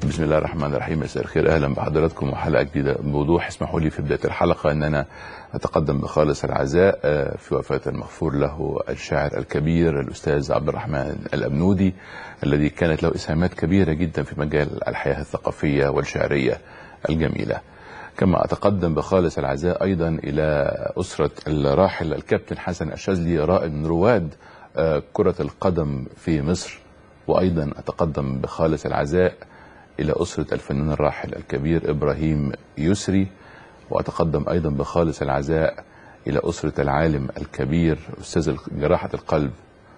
بسم الله الرحمن الرحيم مساء الخير اهلا بحضراتكم وحلقه جديده بوضوح اسمحوا لي في بدايه الحلقه ان انا اتقدم بخالص العزاء آه، في وفاه المغفور له الشاعر الكبير الاستاذ عبد الرحمن الابنودي الذي كانت له اسهامات كبيره جدا في مجال الحياه الثقافيه والشعريه الجميله. كما اتقدم بخالص العزاء ايضا الى اسره الراحل الكابتن حسن الشاذلي رائد من رواد آه، كره القدم في مصر وايضا اتقدم بخالص العزاء إلى أسرة الفنان الراحل الكبير إبراهيم يسري وأتقدم أيضا بخالص العزاء إلى أسرة العالم الكبير أستاذ جراحة القلب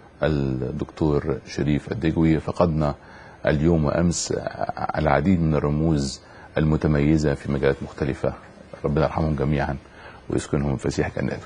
الدكتور شريف الدجوي فقدنا اليوم وأمس العديد من الرموز المتميزة في مجالات مختلفة ربنا يرحمهم جميعا ويسكنهم في فسيح جناته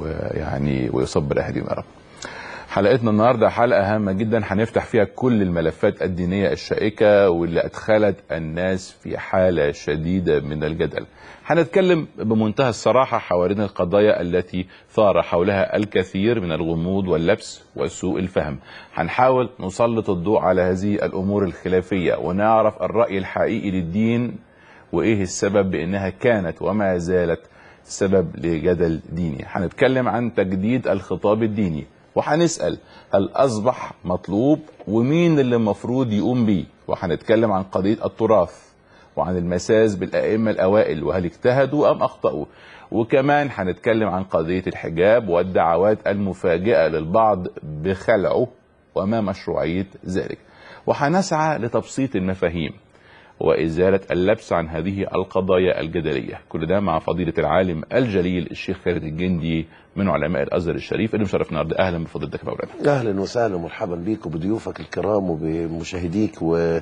ويعني ويصبر أهلهم يا رب حلقتنا النهارده حلقه هامه جدا هنفتح فيها كل الملفات الدينيه الشائكه واللي ادخلت الناس في حاله شديده من الجدل. هنتكلم بمنتهى الصراحه حوالين القضايا التي ثار حولها الكثير من الغموض واللبس وسوء الفهم. هنحاول نسلط الضوء على هذه الامور الخلافيه ونعرف الراي الحقيقي للدين وايه السبب بانها كانت وما زالت سبب لجدل ديني. هنتكلم عن تجديد الخطاب الديني وهنسأل هل أصبح مطلوب ومين اللي المفروض يقوم بيه وهنتكلم عن قضية التراث وعن المساس بالأئمة الأوائل وهل اجتهدوا أم أخطأوا وكمان هنتكلم عن قضية الحجاب والدعوات المفاجئة للبعض بخلعه وما مشروعية ذلك وهنسعى لتبسيط المفاهيم وإزالة اللبس عن هذه القضايا الجدلية كل ده مع فضيلة العالم الجليل الشيخ خالد الجندي من علماء الأزهر الشريف اللي مشرف النهارده أهلا بفضيلتك يا مولانا اهلا وسهلا ومرحبا بيك وبضيوفك الكرام وبمشاهديك و-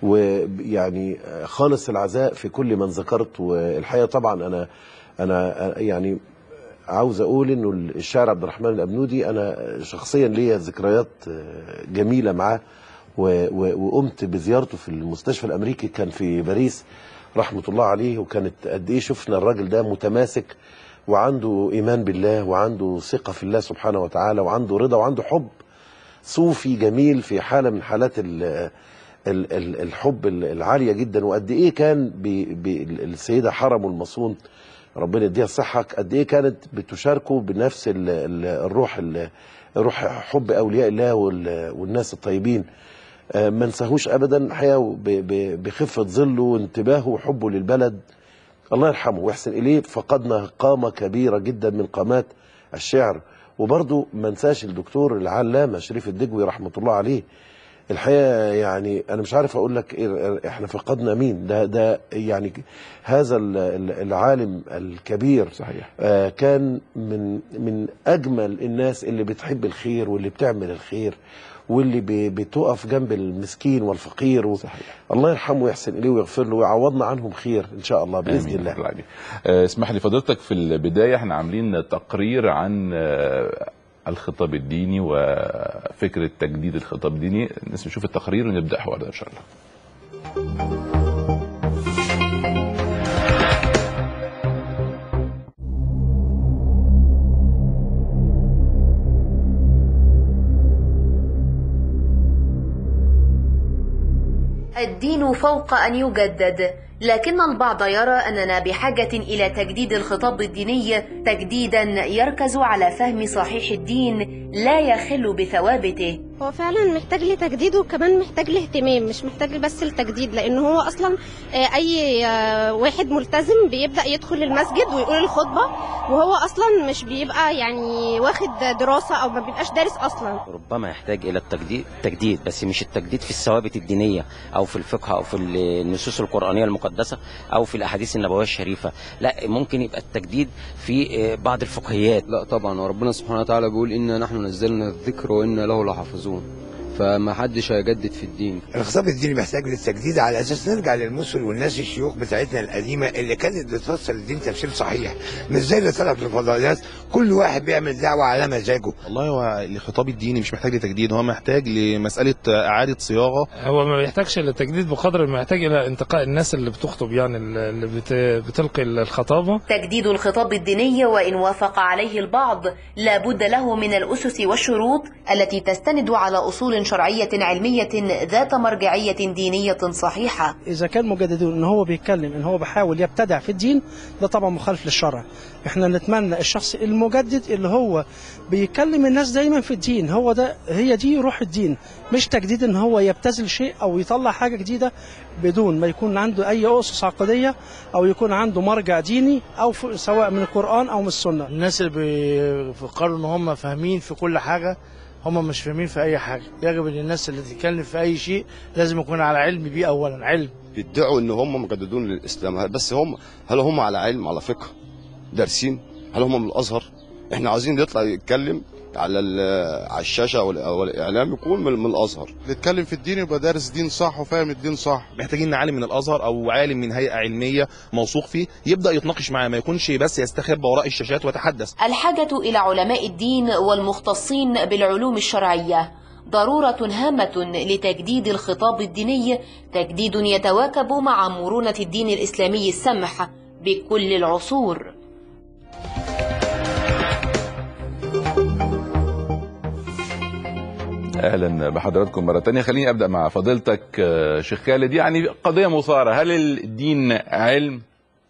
ويعني خالص العزاء في كل من ذكرت والحقيقه طبعا انا انا يعني عاوز اقول انه الشاعر عبد الرحمن الابنودي انا شخصيا ليا ذكريات جميله معاه و- و- وقمت بزيارته في المستشفى الامريكي كان في باريس رحمه الله عليه وكانت قد ايه شفنا الراجل ده متماسك وعنده ايمان بالله وعنده ثقه في الله سبحانه وتعالى وعنده رضا وعنده حب صوفي جميل في حاله من حالات ال ال ال الحب العاليه جدا وقد ايه كان بي بي السيده حرم المصون ربنا يديها الصحه قد ايه كانت بتشاركه بنفس ال ال الروح ال روح حب اولياء الله وال- والناس الطيبين آه، ما نساهوش ابدا الحقيقه ب- ب- بخفه ظله وانتباهه وحبه للبلد الله يرحمه ويحسن اليه فقدنا قامه كبيره جدا من قامات الشعر وبرضه ما نساش الدكتور العلامه شريف الدجوي رحمه الله عليه الحقيقه يعني انا مش عارف اقول لك إيه احنا فقدنا مين ده ده يعني هذا ال- ال- العالم الكبير صحيح آه، كان من من اجمل الناس اللي بتحب الخير واللي بتعمل الخير واللي ب- بتقف جنب المسكين والفقير و... صحيح الله يرحمه ويحسن اليه ويغفر له ويعوضنا عنهم خير ان شاء الله باذن آمين. الله رب العالمين. آه، اسمح لي فضيلتك في البداية احنا عاملين تقرير عن آه، الخطاب الديني وفكرة تجديد الخطاب الديني نشوف التقرير ونبدأ حوارنا إن شاء الله الدين فوق أن يجدد لكن البعض يرى أننا بحاجة إلى تجديد الخطاب الديني تجديدا يركز على فهم صحيح الدين لا يخل بثوابته هو فعلا محتاج لتجديد وكمان محتاج لاهتمام مش محتاج بس التجديد لان هو اصلا آه، اي آه، واحد ملتزم بيبدا يدخل المسجد ويقول الخطبه وهو اصلا مش بيبقى يعني واخد دراسه او ما بيبقاش دارس اصلا ربما يحتاج الى التجديد تجديد بس مش التجديد في الثوابت الدينيه او في الفقه او في النصوص القرانيه المقدسه او في الاحاديث النبويه الشريفه لا ممكن يبقى التجديد في آه، بعض الفقهيات لا طبعا وربنا سبحانه وتعالى بيقول إنا نحن نزلنا الذكر وإنا له لحافظون فما حدش هيجدد في الدين الخطاب الديني محتاج للتجديد على اساس نرجع للمثل والناس الشيوخ بتاعتنا القديمه اللي كانت بتفسر الدين تفسير صحيح مش زي اللي طلع في الفضائيات كل واحد بيعمل دعوه على مزاجه والله هو الخطاب الديني مش محتاج لتجديد هو محتاج لمسألة إعادة صياغة هو ما بيحتاجش للتجديد بقدر ما يحتاج الى انتقاء الناس اللي بتخطب يعني اللي بت- بتلقي الخطابه تجديد الخطاب الديني وإن وافق عليه البعض لا بد له من الأسس والشروط التي تستند على أصول شرعية علمية ذات مرجعية دينية صحيحة اذا كان مجددون ان هو بيتكلم ان هو بيحاول يبتدع في الدين ده طبعا مخالف للشرع احنا نتمنى الشخص المجدد اللي هو بيكلم الناس دايما في الدين هو ده هي دي روح الدين مش تجديد ان هو يبتذل شيء او يطلع حاجه جديده بدون ما يكون عنده اي اسس عقديه او يكون عنده مرجع ديني او ف- سواء من القران او من السنه الناس اللي بيفكروا ان هم فاهمين في كل حاجه هم مش فاهمين في اي حاجه يجب ان الناس اللي تتكلم في اي شيء لازم يكون على علم بيه اولا علم بيدعوا ان هم مجددون للاسلام بس هم هل هم على علم على فقه دارسين هل هم من الازهر احنا عايزين يطلع يتكلم على ال- على الشاشه او ال- أو الاعلام يكون من, من الازهر اللي يتكلم في الدين يبقى دارس دين صح وفاهم الدين صح محتاجين عالم من الازهر او عالم من هيئه علميه موثوق فيه يبدا يتناقش معاه ما يكونش بس يستخبى وراء الشاشات ويتحدث الحاجة إلى علماء الدين والمختصين بالعلوم الشرعية ضرورة هامة لتجديد الخطاب الديني تجديد يتواكب مع مرونة الدين الإسلامي السمح بكل العصور اهلا بحضراتكم مره تانية خليني ابدا مع فضيلتك آه، شيخ خالد يعني قضيه مثاره هل الدين علم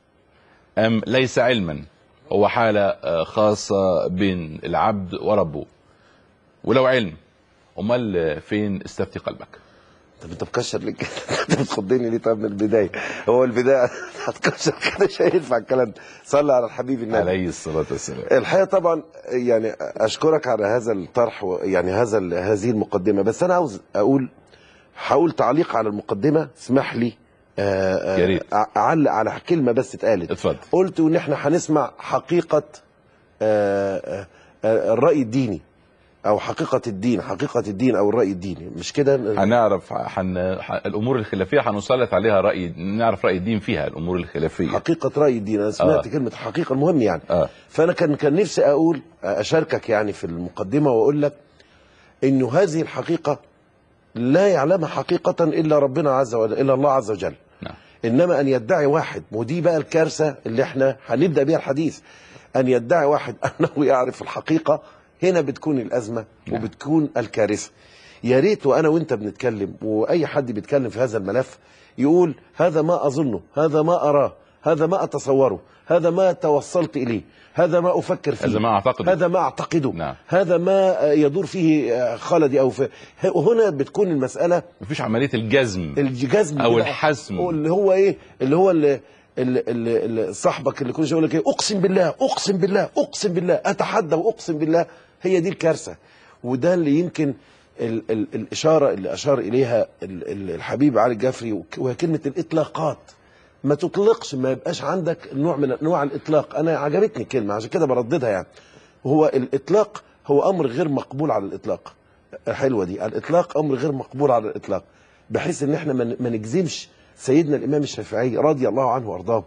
ام ليس علما هو حاله آه، خاصه بين العبد وربه ولو علم امال آه، فين استفتي قلبك طب انت مكشر ليه كده؟ انت بتخضني ليه طب من البدايه هو البدايه هتكشر كده مش هينفع الكلام ده صلي على الحبيب النبي عليه الصلاه والسلام الحقيقه طبعا يعني اشكرك على هذا الطرح و- يعني هذا ال- هذه المقدمه بس انا عاوز اقول هقول تعليق على المقدمه اسمح لي آه، آه، يا ريت. أع- اعلق على كلمه بس اتقالت اتفضل قلت ان احنا هنسمع حقيقه آه، آه، آه، الراي الديني او حقيقه الدين حقيقه الدين او الراي الديني مش كده هنعرف حن... ح... الامور الخلافيه هنسلط عليها راي نعرف راي الدين فيها الامور الخلافيه حقيقه راي الدين انا سمعت آه. كلمه حقيقه المهم يعني اه فانا كان كان نفسي اقول اشاركك يعني في المقدمه واقول لك انه هذه الحقيقه لا يعلمها حقيقه الا ربنا عز وجل الا الله عز وجل نعم. انما ان يدعي واحد ودي بقى الكارثه اللي احنا هنبدا بيها الحديث ان يدعي واحد انه يعرف الحقيقه هنا بتكون الازمه نعم. وبتكون الكارثه يا ريت وانا وانت بنتكلم واي حد بيتكلم في هذا الملف يقول هذا ما اظنه هذا ما اراه هذا ما اتصوره هذا ما توصلت اليه هذا ما افكر فيه هذا ما اعتقده هذا ما اعتقده نعم. هذا ما يدور فيه خلدي او في هنا بتكون المساله مفيش عمليه الجزم الجزم او كده. الحسم اللي هو ايه اللي هو اللي اللي اللي اللي صاحبك اللي كل شويه يقول لك ايه اقسم بالله اقسم بالله اقسم بالله اتحدى واقسم بالله هي دي الكارثه وده اللي يمكن ال ال الاشاره اللي اشار اليها ال ال الحبيب علي الجفري وك- وهي كلمه الاطلاقات ما تطلقش ما يبقاش عندك نوع من انواع الاطلاق انا عجبتني الكلمه عشان كده برددها يعني هو الاطلاق هو امر غير مقبول على الاطلاق حلوه دي الاطلاق امر غير مقبول على الاطلاق بحيث ان احنا ما ما نجزمش سيدنا الامام الشافعي رضي الله عنه وارضاه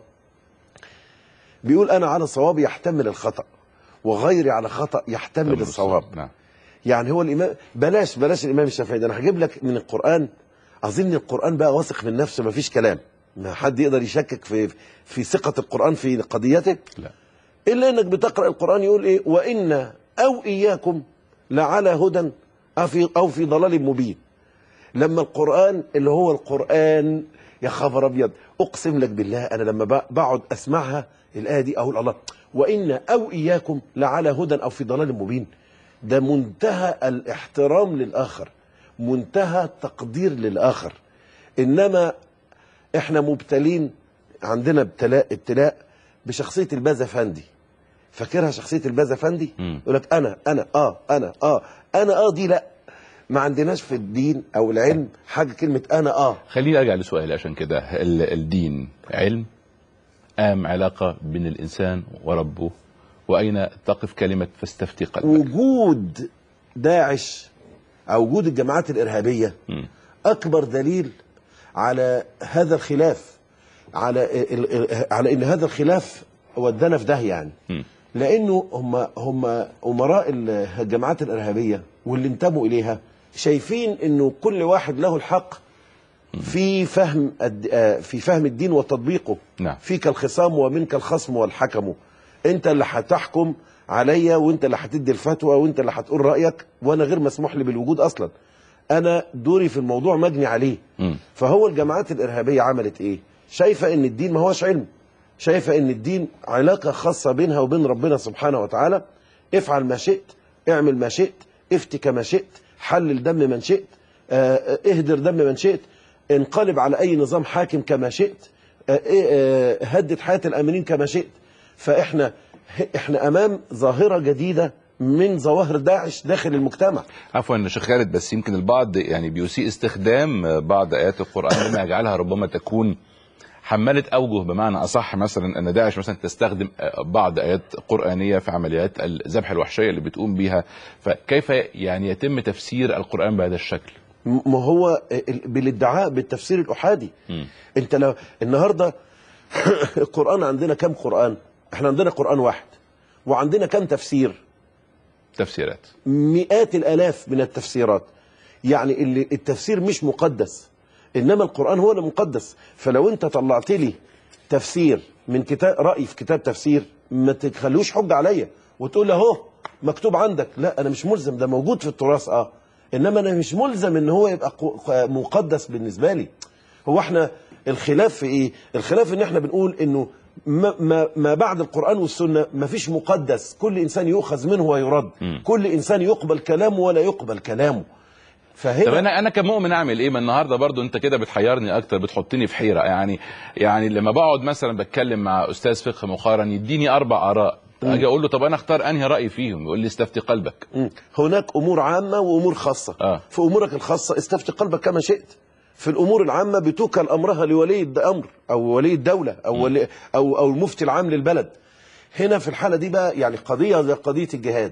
بيقول انا على صواب يحتمل الخطا وغيري على خطا يحتمل الصواب نعم يعني هو الامام بلاش بلاش الامام الشافعي ده انا هجيب لك من القران اظن القران بقى واثق من نفسه ما فيش كلام ما حد يقدر يشكك في في ثقه القران في قضيته لا الا انك بتقرا القران يقول ايه وان او اياكم لعلى هدى او في او في ضلال مبين لما القران اللي هو القران يا خبر ابيض اقسم لك بالله انا لما ب- بقعد اسمعها الايه دي اقول الله وان او اياكم لعلى هدى او في ضلال مبين ده منتهى الاحترام للاخر منتهى التقدير للاخر انما احنا مبتلين عندنا ابتلاء ابتلاء بشخصيه البازا فندي فاكرها شخصيه البازا فندي مم. يقول لك انا انا اه انا اه انا اه دي لا ما عندناش في الدين او العلم حاجه كلمه انا اه خليني ارجع لسؤالي عشان كده ال- الدين علم ام علاقه بين الانسان وربه واين تقف كلمه فاستفتي قلبك وجود داعش او وجود الجماعات الارهابيه مم. اكبر دليل على هذا الخلاف على ال- ال- على ان هذا الخلاف ودانا في داهيه يعني مم. لانه هم هم امراء الجماعات الارهابيه واللي انتموا اليها شايفين انه كل واحد له الحق في فهم الد- آه، في فهم الدين وتطبيقه نعم فيك الخصام ومنك الخصم والحكم انت اللي هتحكم عليا وانت اللي هتدي الفتوى وانت اللي هتقول رايك وانا غير مسموح لي بالوجود اصلا انا دوري في الموضوع مجني عليه مم. فهو الجماعات الارهابيه عملت ايه شايفه ان الدين ما هوش علم شايفه ان الدين علاقه خاصه بينها وبين ربنا سبحانه وتعالى افعل ما شئت اعمل ما شئت افتي كما شئت حلل دم من شئت آه، اهدر دم من شئت انقلب على اي نظام حاكم كما شئت آه، إيه، آه، هدد حياه الامنين كما شئت فاحنا احنا امام ظاهره جديده من ظواهر داعش داخل المجتمع عفوا يا شيخ خالد بس يمكن البعض يعني بيسيء استخدام بعض ايات القران مما يجعلها ربما تكون حمالة أوجه بمعنى أصح مثلا أن داعش مثلا تستخدم بعض آيات قرآنية في عمليات الذبح الوحشية اللي بتقوم بها فكيف يعني يتم تفسير القرآن بهذا الشكل؟ ما هو ال- بالادعاء بالتفسير الأحادي مم. انت لو النهارده القرآن عندنا كم قرآن؟ احنا عندنا قرآن واحد وعندنا كم تفسير؟ تفسيرات مئات الالاف من التفسيرات يعني اللي التفسير مش مقدس انما القران هو اللي مقدس فلو انت طلعت لي تفسير من كتاب راي في كتاب تفسير ما تخلوش حجه عليا وتقول لي اهو مكتوب عندك لا انا مش ملزم ده موجود في التراث اه انما انا مش ملزم ان هو يبقى قو- مقدس بالنسبه لي هو احنا الخلاف في ايه الخلاف ان احنا بنقول انه ما, ما, ما بعد القرآن والسنة ما فيش مقدس كل إنسان يؤخذ منه ويرد مم. كل إنسان يقبل كلامه ولا يقبل كلامه فهنا طب انا انا كمؤمن اعمل ايه ما النهارده برضو انت كده بتحيرني اكتر بتحطني في حيره يعني يعني لما بقعد مثلا بتكلم مع استاذ فقه مقارن يديني اربع اراء اجي اقول له طب انا اختار انهي راي فيهم يقول لي استفتي قلبك مم. هناك امور عامه وامور خاصه آه. في امورك الخاصه استفتي قلبك كما شئت في الامور العامه بتوكل امرها لولي الامر او ولي الدوله او ولي او او المفتي العام للبلد هنا في الحاله دي بقى يعني قضيه زي قضيه الجهاد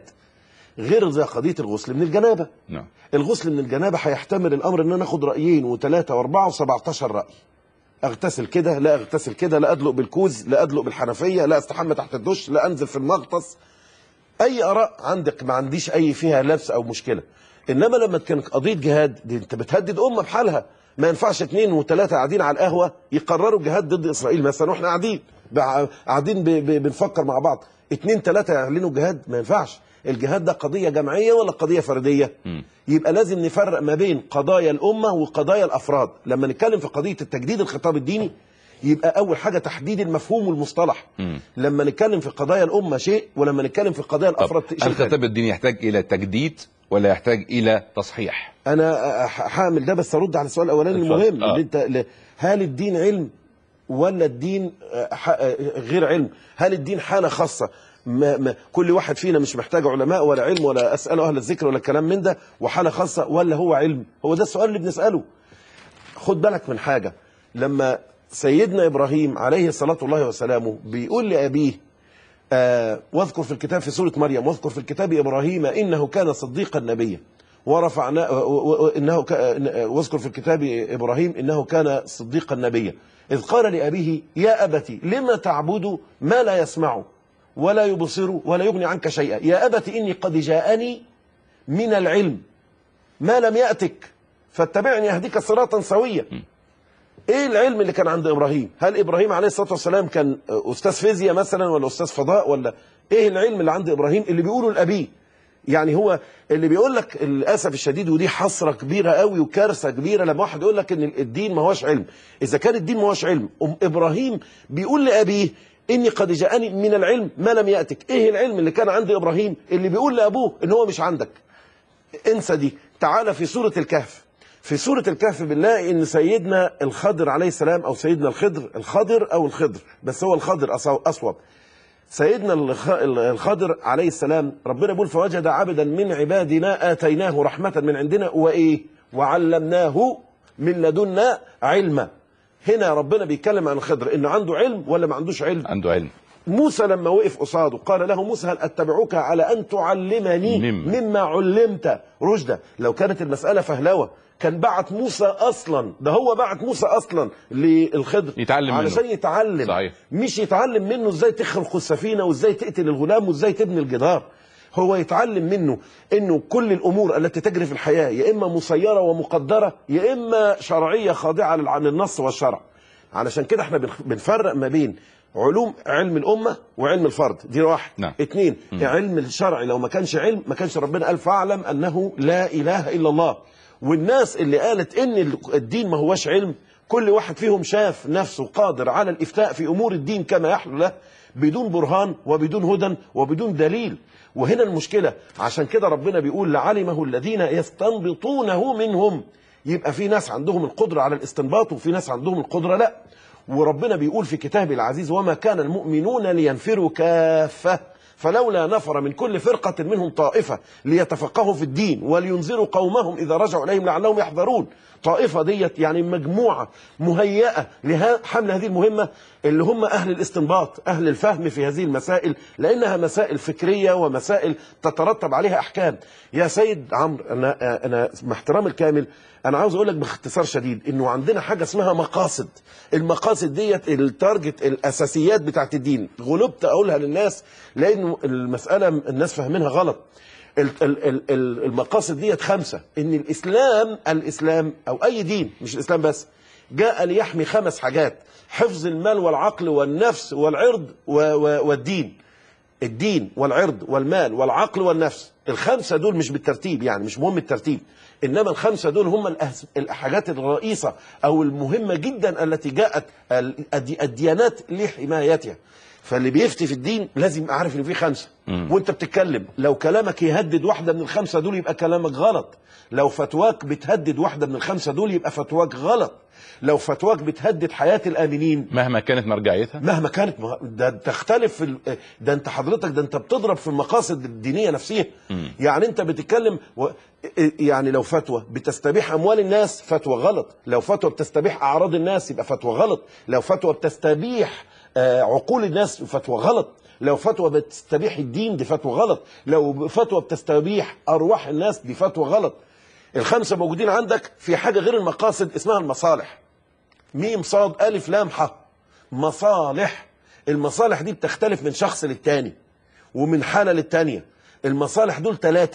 غير زي قضيه الغسل من الجنابه نعم الغسل من الجنابه هيحتمل الامر ان انا اخد رايين وثلاثه واربعه و17 راي اغتسل كده لا اغتسل كده لا ادلق بالكوز لا ادلق بالحنفيه لا استحمى تحت الدش لا انزل في المغطس اي اراء عندك ما عنديش اي فيها لبس او مشكله انما لما كان قضيه جهاد دي انت بتهدد امه بحالها ما ينفعش اثنين وثلاثه قاعدين على القهوه يقرروا جهاد ضد اسرائيل مثلا واحنا قاعدين بع- قاعدين ب- ب- بنفكر مع بعض اثنين ثلاثه يعلنوا جهاد ما ينفعش الجهاد ده قضيه جماعيه ولا قضيه فرديه مم. يبقى لازم نفرق ما بين قضايا الامه وقضايا الافراد لما نتكلم في قضيه التجديد الخطاب الديني يبقى اول حاجه تحديد المفهوم والمصطلح مم. لما نتكلم في قضايا الامه شيء ولما نتكلم في قضايا الافراد طب شيء تاني. الخطاب الديني يحتاج الى تجديد ولا يحتاج الى تصحيح انا ح- هعمل ده بس ارد على السؤال الاولاني اتفضل. المهم آه. اللي انت ل- هل الدين علم ولا الدين آه، ح- آه، غير علم هل الدين حاله خاصه ما ما كل واحد فينا مش محتاج علماء ولا علم ولا اساله اهل الذكر ولا الكلام من ده وحاله خاصه ولا هو علم هو ده السؤال اللي بنساله خد بالك من حاجه لما سيدنا ابراهيم عليه الصلاه الله وسلامه بيقول لابيه آه واذكر في الكتاب في سورة مريم واذكر في الكتاب إبراهيم إنه كان صديقا نبيا ورفعنا و- و- و- إنه ك- آه، واذكر في الكتاب إبراهيم إنه كان صديقا نبيا إذ قال لأبيه يا أبت لما تعبد ما لا يسمع ولا يبصر ولا يغني عنك شيئا يا أبت إني قد جاءني من العلم ما لم يأتك فاتبعني يهديك صراطا سويا ايه العلم اللي كان عند ابراهيم هل ابراهيم عليه الصلاه والسلام كان استاذ فيزياء مثلا ولا استاذ فضاء ولا ايه العلم اللي عند ابراهيم اللي بيقوله لابيه يعني هو اللي بيقول لك للاسف الشديد ودي حسره كبيره قوي وكارثه كبيره لما واحد يقول لك ان الدين ما هوش علم اذا كان الدين ما هوش علم أم ابراهيم بيقول لابيه اني قد جاءني من العلم ما لم ياتك ايه العلم اللي كان عند ابراهيم اللي بيقول لابوه ان هو مش عندك انسى دي تعالى في سورة الكهف في سورة الكهف بنلاقي ان سيدنا الخضر عليه السلام او سيدنا الخضر الخضر او الخضر بس هو الخضر أصو- اصوب سيدنا الخ- الخضر عليه السلام ربنا بيقول فوجد عبدا من عبادنا اتيناه رحمة من عندنا وايه وعلمناه من لدنا علما هنا ربنا بيتكلم عن الخضر انه عنده علم ولا ما عندوش علم عنده علم موسى لما وقف قصاده قال له موسى هل اتبعك على ان تعلمني مما. مما علمت رشدا لو كانت المساله فهلوه كان بعت موسى اصلا ده هو بعت موسى اصلا للخضر يتعلم منه. علشان يتعلم صحيح. مش يتعلم منه ازاي تخلق السفينه وازاي تقتل الغلام وازاي تبني الجدار هو يتعلم منه انه كل الامور التي تجري في الحياه يا اما مسيره ومقدره يا اما شرعيه خاضعه للع- للنص والشرع علشان كده احنا بنخ- بنفرق ما بين علوم علم الامه وعلم الفرد دي واحد نعم. اتنين علم الشرع لو ما كانش علم ما كانش ربنا قال فاعلم انه لا اله الا الله والناس اللي قالت ان الدين ما هوش علم كل واحد فيهم شاف نفسه قادر على الافتاء في امور الدين كما يحلو له بدون برهان وبدون هدى وبدون دليل وهنا المشكله عشان كده ربنا بيقول لعلمه الذين يستنبطونه منهم يبقى في ناس عندهم القدره على الاستنباط وفي ناس عندهم القدره لا وربنا بيقول في كتابه العزيز وما كان المؤمنون لينفروا كافه فلولا نفر من كل فرقة منهم طائفة ليتفقهوا في الدين ولينذروا قومهم إذا رجعوا إليهم لعلهم يحذرون طائفة ديت يعني مجموعة مهيئة لحمل هذه المهمة اللي هم أهل الاستنباط أهل الفهم في هذه المسائل لأنها مسائل فكرية ومسائل تترتب عليها أحكام يا سيد عمرو أنا, أنا مع احترام الكامل أنا عاوز أقول لك باختصار شديد إنه عندنا حاجة اسمها مقاصد المقاصد ديت التارجت الأساسيات بتاعت الدين غلبت أقولها للناس لأنه المسألة الناس فاهمينها غلط ال- ال- ال- ال- المقاصد ديت خمسة ان الاسلام الاسلام او اي دين مش الاسلام بس جاء ليحمي خمس حاجات حفظ المال والعقل والنفس والعرض و- و- والدين الدين والعرض والمال والعقل والنفس الخمسة دول مش بالترتيب يعني مش مهم الترتيب إنما الخمسة دول هم الأهس- الحاجات الرئيسة أو المهمة جدا التي جاءت ال- الدي- الديانات لحمايتها فاللي بيفتي في الدين لازم يبقى عارف ان في خمسه وانت بتتكلم لو كلامك يهدد واحده من الخمسه دول يبقى كلامك غلط لو فتواك بتهدد واحده من الخمسه دول يبقى فتواك غلط لو فتواك بتهدد حياه الامنين مهما كانت مرجعيتها مهما كانت مه- ده تختلف في ال- ده انت حضرتك ده انت بتضرب في المقاصد الدينيه نفسها يعني انت بتتكلم و... يعني لو فتوى بتستبيح اموال الناس فتوى غلط لو فتوى بتستبيح اعراض الناس يبقى فتوى غلط لو فتوى بتستبيح آه، عقول الناس فتوى غلط لو فتوى بتستبيح الدين دي فتوى غلط لو فتوى بتستبيح ارواح الناس دي فتوى غلط الخمسه موجودين عندك في حاجه غير المقاصد اسمها المصالح ميم صاد ألف لام ح مصالح المصالح دي بتختلف من شخص للتاني ومن حالة للتانية المصالح دول ثلاثة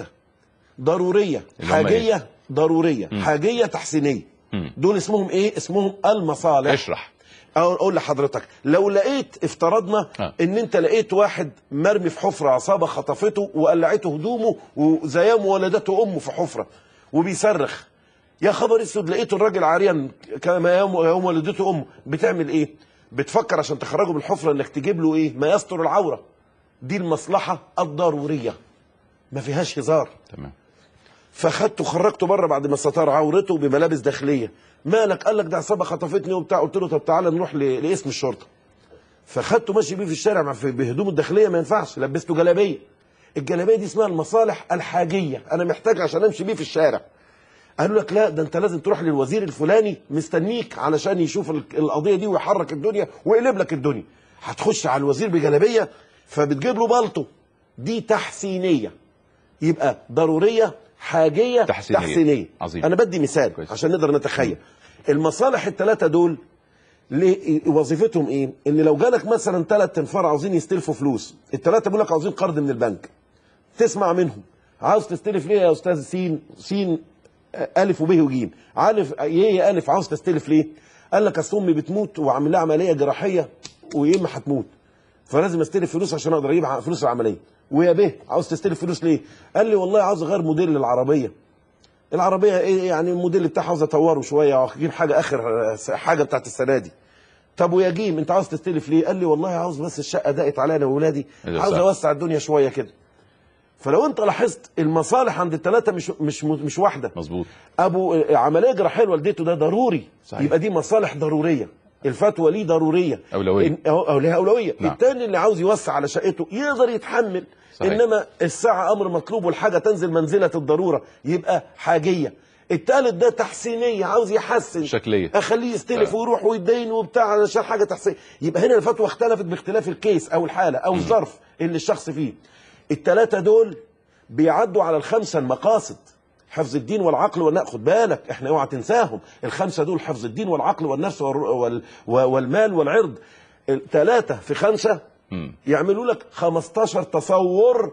ضرورية اللي هم حاجية ضرورية مم. حاجية تحسينية مم. دول اسمهم ايه اسمهم المصالح اشرح أو اقول لحضرتك لو لقيت افترضنا آه. ان انت لقيت واحد مرمي في حفره عصابه خطفته وقلعته هدومه وزيام ولدته امه في حفره وبيصرخ يا خبر اسود لقيت الراجل عريان كما يوم يوم ولدته امه بتعمل ايه؟ بتفكر عشان تخرجه من الحفره انك تجيب له ايه؟ ما يستر العوره دي المصلحه الضروريه ما فيهاش هزار تمام فخدته خرجته بره بعد ما ستار عورته بملابس داخليه مالك قال لك ده عصابه خطفتني وبتاع قلت له طب تعالى نروح ل- لاسم الشرطه فخدته ماشي بيه في الشارع مع- في- بهدومه الداخليه ما ينفعش لبسته جلابيه الجلابيه دي اسمها المصالح الحاجيه انا محتاج عشان امشي بيه في الشارع قالوا لك لا ده انت لازم تروح للوزير الفلاني مستنيك علشان يشوف ال- القضيه دي ويحرك الدنيا ويقلب لك الدنيا هتخش على الوزير بجلابيه فبتجيب له بلطو دي تحسينيه يبقى ضروريه حاجيه تحسينية. تحسينيه عظيم. انا بدي مثال كويس. عشان نقدر نتخيل المصالح الثلاثه دول ليه وظيفتهم ايه؟ ان لو جالك مثلا ثلاث تنفار عاوزين يستلفوا فلوس، الثلاثه بيقول لك عاوزين قرض من البنك. تسمع منهم عاوز تستلف ليه يا استاذ سين سين آه، الف وب وج عارف ايه يا الف عاوز تستلف ليه؟ قال لك اصل امي بتموت وعامل لها عمليه جراحيه وايه ما هتموت فلازم استلف فلوس عشان اقدر اجيب فلوس العمليه ويا ب عاوز تستلف فلوس ليه؟ قال لي والله عاوز اغير موديل للعربيه العربيه ايه يعني الموديل بتاعها عاوز اطوره شويه واجيب حاجه اخر حاجه بتاعت السنه دي طب ويا جيم انت عاوز تستلف ليه؟ قال لي والله عاوز بس الشقه ضاقت عليا انا واولادي إذا عاوز صح. اوسع الدنيا شويه كده فلو انت لاحظت المصالح عند الثلاثه مش مش مش واحده مظبوط ابو عمليه جراحيه لوالدته ده ضروري صحيح. يبقى دي مصالح ضروريه الفتوى ليه ضروريه أولوية. إن- أو, أو ليها اولويه نعم. الثاني اللي عاوز يوسع على شقته يقدر يتحمل صحيح. انما الساعه امر مطلوب والحاجه تنزل منزله الضروره يبقى حاجيه الثالث ده تحسينيه عاوز يحسن شكلية. اخليه يستلف طيب. ويروح ويدين وبتاع علشان حاجه تحسين يبقى هنا الفتوى اختلفت باختلاف الكيس او الحاله او الظرف اللي الشخص فيه الثلاثه دول بيعدوا على الخمسه المقاصد حفظ الدين والعقل والنفس خد بالك احنا اوعى تنساهم الخمسه دول حفظ الدين والعقل والنفس والر- وال والمال والعرض ثلاثه في خمسه مم. يعملوا لك 15 تصور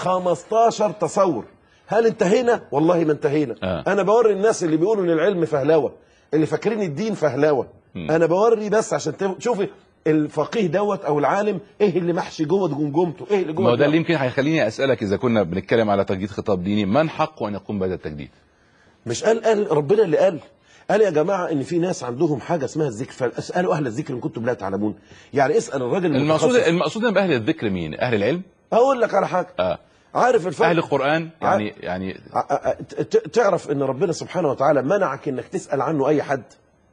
15 تصور هل انتهينا والله ما انتهينا آه. انا بوري الناس اللي بيقولوا ان العلم فهلوه اللي فاكرين الدين فهلوه مم. انا بوري بس عشان تشوفي الفقيه دوت او العالم ايه اللي محشي جوه جمجمته ايه اللي جوه ما هو ده دماغه؟ اللي يمكن هيخليني اسالك اذا كنا بنتكلم على تجديد خطاب ديني من حقه ان يقوم بهذا التجديد؟ مش قال قال ربنا اللي قال قال يا جماعه ان في ناس عندهم حاجه اسمها الذكر فاسالوا اهل الذكر ان كنتم لا تعلمون يعني اسال الراجل المقصود المتخصص. المقصود هنا باهل الذكر مين اهل العلم اقول لك على حاجه اه عارف الفرق اهل القران يعني يعني ع- ع- ت- تعرف ان ربنا سبحانه وتعالى منعك انك تسال عنه اي حد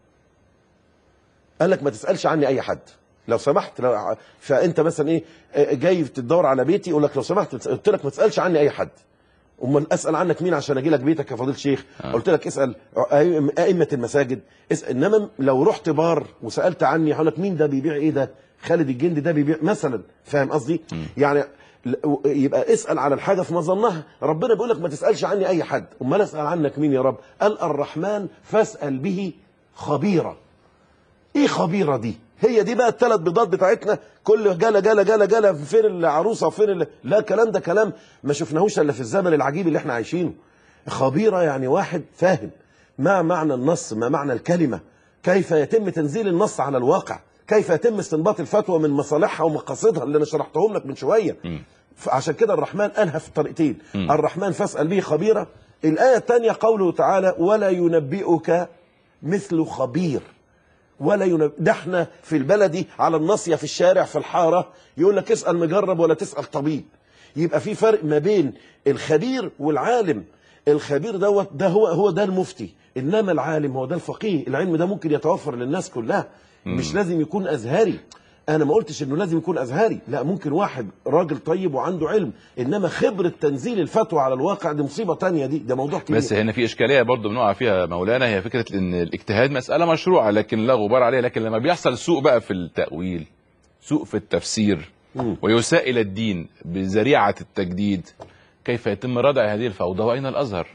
قال لك ما تسالش عني اي حد لو سمحت لو ع- فانت مثلا ايه آه، جاي تدور على بيتي يقول لك لو سمحت قلت لك ما تسالش عني اي حد امال اسال عنك مين عشان اجي لك بيتك يا فضيل شيخ آه. قلت لك اسال أئم- ائمه المساجد اسال انما لو رحت بار وسالت عني هقول لك مين ده بيبيع ايه ده خالد الجندي ده بيبيع مثلا فاهم قصدي يعني ل- يبقى اسال على الحاجه في مظنها ربنا بيقول لك ما تسالش عني اي حد امال اسال عنك مين يا رب قال الرحمن فاسال به خبيرا ايه خبيره دي هي دي بقى الثلاث بيضات بتاعتنا كل جاله جاله جاله جاله فين العروسه وفين ال... لا الكلام ده كلام ما شفناهوش الا في الزمن العجيب اللي احنا عايشينه خبيره يعني واحد فاهم ما معنى النص ما معنى الكلمه كيف يتم تنزيل النص على الواقع كيف يتم استنباط الفتوى من مصالحها ومقاصدها اللي انا شرحتهم لك من شويه عشان كده الرحمن قالها في الطريقتين مم. الرحمن فاسال به خبيرا الايه الثانيه قوله تعالى ولا ينبئك مثل خبير ولا ينب... ده احنا في البلدي على الناصيه في الشارع في الحاره يقول لك اسال مجرب ولا تسال طبيب يبقى في فرق ما بين الخبير والعالم الخبير دوت ده هو هو ده المفتي انما العالم هو ده الفقيه العلم ده ممكن يتوفر للناس كلها مش لازم يكون ازهري انا ما قلتش انه لازم يكون ازهري لا ممكن واحد راجل طيب وعنده علم انما خبره تنزيل الفتوى على الواقع دي مصيبه تانية دي ده موضوع كبير بس هنا في اشكاليه برضه بنقع فيها مولانا هي فكره ان الاجتهاد مساله مشروعه لكن لا غبار عليها لكن لما بيحصل سوء بقى في التاويل سوء في التفسير مم. ويساء الى الدين بذريعه التجديد كيف يتم ردع هذه الفوضى واين الازهر؟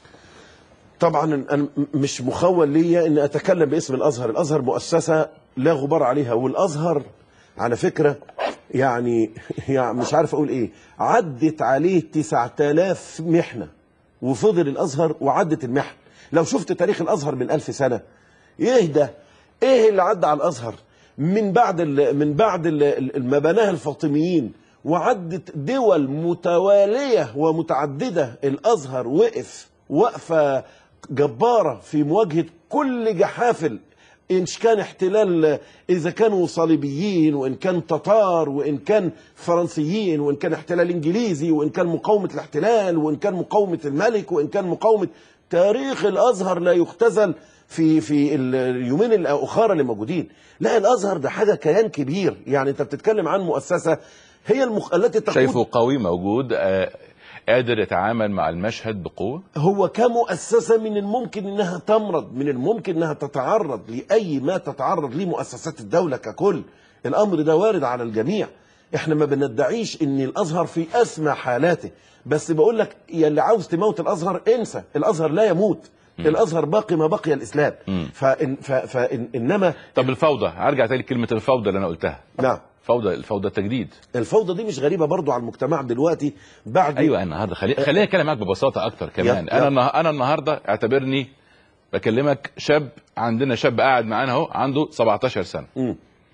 طبعا انا م- مش مخول ليا ان اتكلم باسم الازهر الازهر مؤسسه لا غبار عليها والازهر على فكره يعني, يعني مش عارف اقول ايه عدت عليه 9000 محنه وفضل الازهر وعدت المحن لو شفت تاريخ الازهر من ألف سنه ايه ده ايه اللي عدى على الازهر من بعد ال من بعد ال ما بناها الفاطميين وعدت دول متواليه ومتعدده الازهر وقف وقفه جباره في مواجهه كل جحافل إن كان احتلال إذا كانوا صليبيين وإن كان تتار وإن كان فرنسيين وإن كان احتلال إنجليزي وإن كان مقاومة الاحتلال وإن كان مقاومة الملك وإن كان مقاومة تاريخ الأزهر لا يختزل في في اليومين الأخرى اللي موجودين لا الأزهر ده حاجة كيان كبير يعني أنت بتتكلم عن مؤسسة هي المخ... التي تقود شايفه قوي موجود آه، قادر يتعامل مع المشهد بقوه هو كمؤسسة من الممكن انها تمرض من الممكن انها تتعرض لأي ما تتعرض ليه مؤسسات الدولة ككل الأمر ده وارد على الجميع احنا ما بندعيش ان الازهر في اسمى حالاته بس بقول لك يا اللي عاوز تموت الازهر انسى الازهر لا يموت الازهر باقي ما بقي الاسلام مم. فإن ف فإن انما طب الفوضى هرجع تاني كلمه الفوضى اللي انا قلتها نعم فوضى الفوضى التجديد الفوضى دي مش غريبه برضو على المجتمع دلوقتي بعد ايوه النهارده خلي خليني اتكلم معاك ببساطه اكتر كمان يا- انا النه- انا النهارده اعتبرني بكلمك شاب عندنا شاب قاعد معانا اهو عنده 17 سنه مم.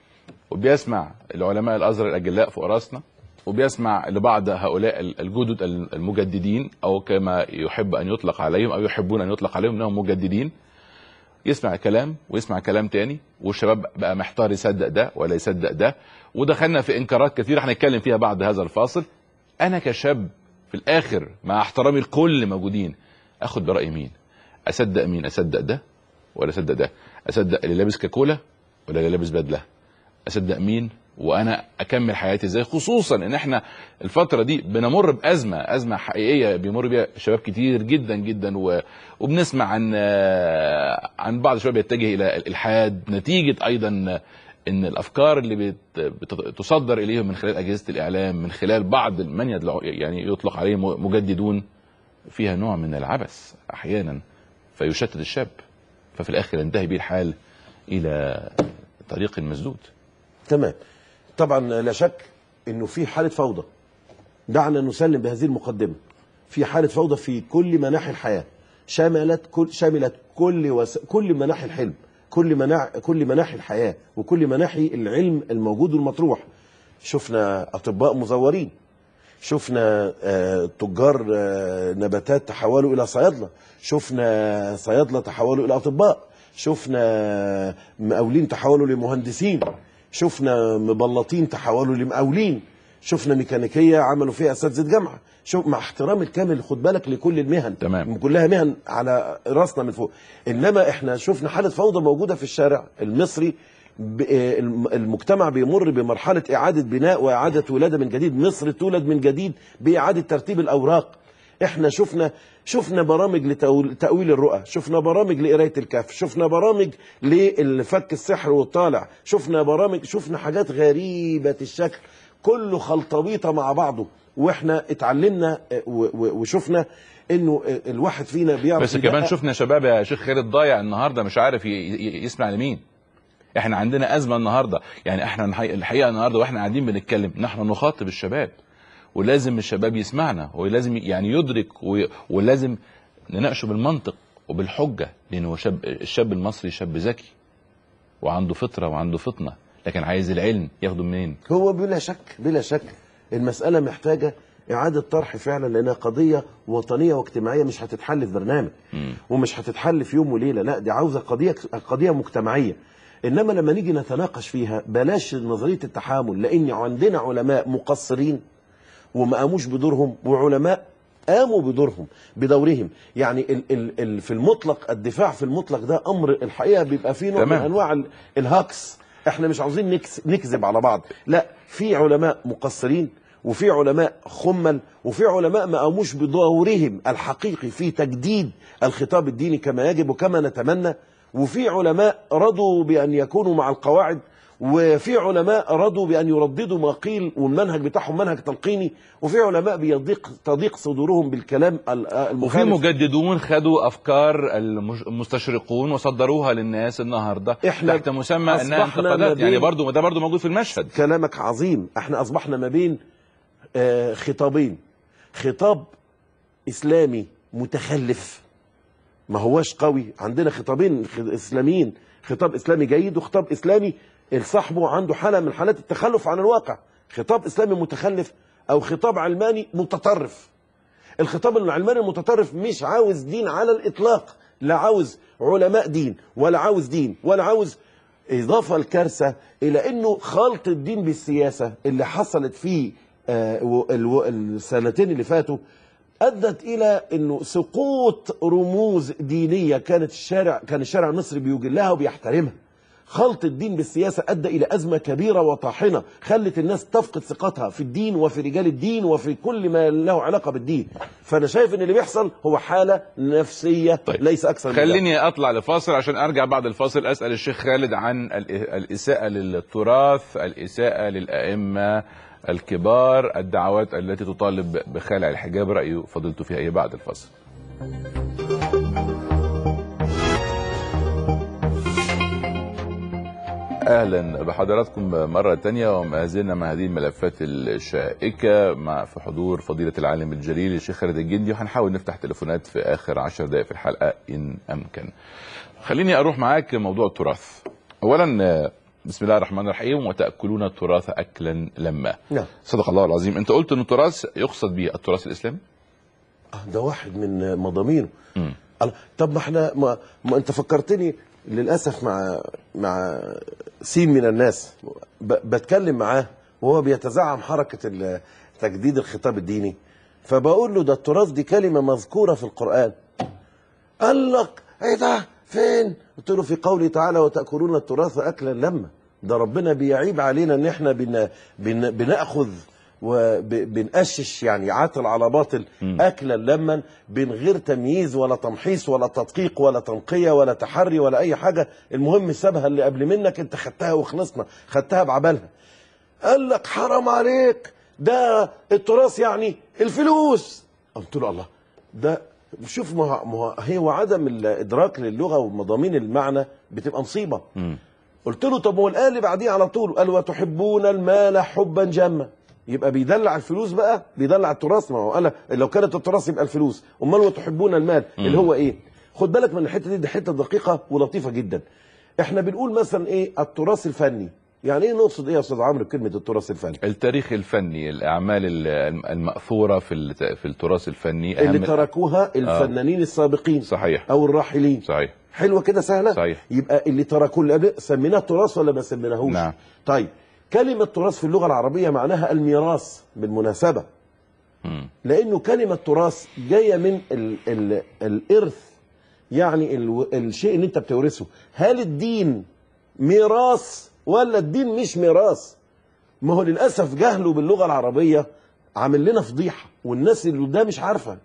وبيسمع العلماء الازهر الاجلاء فوق راسنا وبيسمع لبعض هؤلاء الجدد المجددين او كما يحب ان يطلق عليهم او يحبون ان يطلق عليهم انهم مجددين يسمع كلام ويسمع كلام تاني والشباب بقى محتار يصدق ده ولا يصدق ده ودخلنا في انكارات كثيره هنتكلم فيها بعد هذا الفاصل انا كشاب في الاخر مع احترامي لكل موجودين اخد براي مين اصدق مين اصدق ده ولا اصدق ده اصدق اللي لابس كاكولا ولا اللي لابس بدله اصدق مين وانا اكمل حياتي ازاي خصوصا ان احنا الفتره دي بنمر بازمه ازمه حقيقيه بيمر بيها شباب كتير جدا جدا و... وبنسمع عن آه، عن بعض الشباب يتجه الى الالحاد نتيجه ايضا ان الافكار اللي بت... بت... تصدر اليهم من خلال اجهزه الاعلام من خلال بعض من يدلع... يعني يطلق عليهم مجددون فيها نوع من العبث احيانا فيشتت الشاب ففي الاخر ينتهي به الحال الى طريق مسدود تمام طبعا لا شك انه في حاله فوضى دعنا نسلم بهذه المقدمه في حاله فوضى في كل مناحي الحياه شملت كل شملت كل وس... كل مناحي الحلم كل مناح كل مناحي الحياه وكل مناحي العلم الموجود والمطروح شفنا اطباء مزورين شفنا آه، تجار آه، نباتات تحولوا الى صيادله شفنا صيادله تحولوا الى اطباء شفنا مقاولين تحولوا لمهندسين شفنا مبلطين تحولوا لمقاولين شفنا ميكانيكيه عملوا فيها اساتذه جامعه شوف مع احترام الكامل خد بالك لكل المهن تمام. كلها مهن على راسنا من فوق انما احنا شفنا حاله فوضى موجوده في الشارع المصري ب- آه، الم- المجتمع بيمر بمرحله اعاده بناء واعاده ولاده من جديد مصر تولد من جديد باعاده ترتيب الاوراق احنا شفنا شفنا برامج لتأويل الرؤى شفنا برامج لقراية الكهف شفنا برامج لفك السحر والطالع شفنا برامج شفنا حاجات غريبة الشكل كله خلطبيطة مع بعضه واحنا اتعلمنا اه، و- و- وشفنا انه اه، الواحد فينا بيعرف بس كمان يدقق. شفنا شباب يا شيخ خالد ضايع النهارده مش عارف ي- ي- يسمع لمين احنا عندنا ازمه النهارده يعني احنا الحقيقة- الحقيقه النهارده واحنا قاعدين بنتكلم نحن نخاطب الشباب ولازم الشباب يسمعنا ولازم يعني يدرك و- ولازم نناقشه بالمنطق وبالحجه لانه شاب الشاب المصري شاب ذكي وعنده فطره وعنده فطنه لكن عايز العلم ياخده منين؟ هو بلا شك بلا شك المسألة محتاجة إعادة طرح فعلا لأنها قضية وطنية واجتماعية مش هتتحل في برنامج مم. ومش هتتحل في يوم وليلة لا دي عاوزة قضية قضية مجتمعية إنما لما نيجي نتناقش فيها بلاش نظرية التحامل لأن عندنا علماء مقصرين وما قاموش بدورهم وعلماء قاموا بدورهم بدورهم يعني ال ال ال في المطلق الدفاع في المطلق ده امر الحقيقه بيبقى فيه نوع من تمام. انواع ال- الهاكس احنا مش عاوزين نكس نكذب على بعض لا في علماء مقصرين وفي علماء خمل وفي علماء ما قاموش بدورهم الحقيقي في تجديد الخطاب الديني كما يجب وكما نتمنى وفي علماء رضوا بان يكونوا مع القواعد وفي علماء رضوا بان يرددوا ما قيل والمنهج بتاعهم منهج تلقيني وفي علماء بيضيق تضيق صدورهم بالكلام ال- وفي المخالف مجددون خدوا افكار المش- المستشرقون وصدروها للناس النهارده إحنا تحت مسمى انها أصبحنا انتقادات ما يعني بين- برضو ده برضو موجود في المشهد كلامك عظيم احنا اصبحنا ما بين آه، خطابين خطاب اسلامي متخلف ما هواش قوي عندنا خطابين خ- اسلاميين خطاب اسلامي جيد وخطاب اسلامي صاحبه عنده حاله من حالات التخلف عن الواقع خطاب اسلامي متخلف او خطاب علماني متطرف الخطاب العلماني المتطرف مش عاوز دين على الاطلاق لا عاوز علماء دين ولا عاوز دين ولا عاوز اضافه الكارثه الى انه خلط الدين بالسياسه اللي حصلت في آه، و- الو- السنتين اللي فاتوا ادت الى انه سقوط رموز دينيه كانت الشارع كان الشارع المصري بيجلها وبيحترمها خلط الدين بالسياسة أدى إلى أزمة كبيرة وطاحنة خلت الناس تفقد ثقتها في الدين وفي رجال الدين وفي كل ما له علاقة بالدين فأنا شايف أن اللي بيحصل هو حالة نفسية طيب. ليس أكثر من ذلك. خليني اطلع لفاصل عشان ارجع بعد الفاصل اسال الشيخ خالد عن ال- الاساءه للتراث الاساءه للائمه الكبار الدعوات التي تطالب بخلع الحجاب راي فضلته فيها ايه بعد الفاصل اهلا بحضراتكم مره تانية وما زلنا مع هذه الملفات الشائكه مع في حضور فضيله العالم الجليل الشيخ خالد الجندي وهنحاول نفتح تليفونات في اخر عشر دقائق في الحلقه ان امكن. خليني اروح معاك موضوع التراث. اولا آه، بسم الله الرحمن الرحيم وتاكلون التراث اكلا لما. نعم صدق الله العظيم انت قلت ان التراث يقصد به التراث الاسلامي؟ آه، ده واحد من مضامينه مم. الله. طب ما احنا ما, ما انت فكرتني للاسف مع مع سين من الناس ب- بتكلم معاه وهو بيتزعم حركه ال- تجديد الخطاب الديني فبقول له ده التراث دي كلمه مذكوره في القران قال لك ايه ده فين قلت له في قوله تعالى وتاكلون التراث اكلا لما ده ربنا بيعيب علينا ان احنا بن بن بناخذ وبنقشش يعني عاطل على باطل مم. اكلا لما من غير تمييز ولا تمحيص ولا تدقيق ولا تنقيه ولا تحري ولا اي حاجه المهم سابها اللي قبل منك انت خدتها وخلصنا خدتها بعبالها قال لك حرام عليك ده التراث يعني الفلوس قلت له الله ده شوف ما هو- ما هو- هو عدم الادراك للغه ومضامين المعنى بتبقى مصيبه مم. قلت له طب هو الآية اللي بعديه على طول قال وتحبون المال حبا جما يبقى بيدلع الفلوس بقى بيدلع التراث ما هو قال لو كانت التراث يبقى الفلوس امال وتحبون المال اللي هو ايه خد بالك من الحته دي دي حته دقيقه ولطيفه جدا احنا بنقول مثلا ايه التراث الفني يعني ايه نقصد ايه يا استاذ عمرو بكلمه التراث الفني التاريخ الفني الاعمال ال- الماثوره في الت- في التراث الفني اللي أهم- تركوها الفنانين السابقين صحيح او الراحلين صحيح حلوه كده سهله صحيح. يبقى اللي تركوه اللي سميناه تراث ولا ما سميناهوش نعم. طيب كلمه تراث في اللغه العربيه معناها الميراث بالمناسبه مم. لانه كلمه تراث جايه من ال ال الارث يعني ال الشيء اللي انت بتورثه هل الدين ميراث ولا الدين مش ميراث ما هو للاسف جهله باللغه العربيه عامل لنا فضيحه والناس اللي ده مش عارفه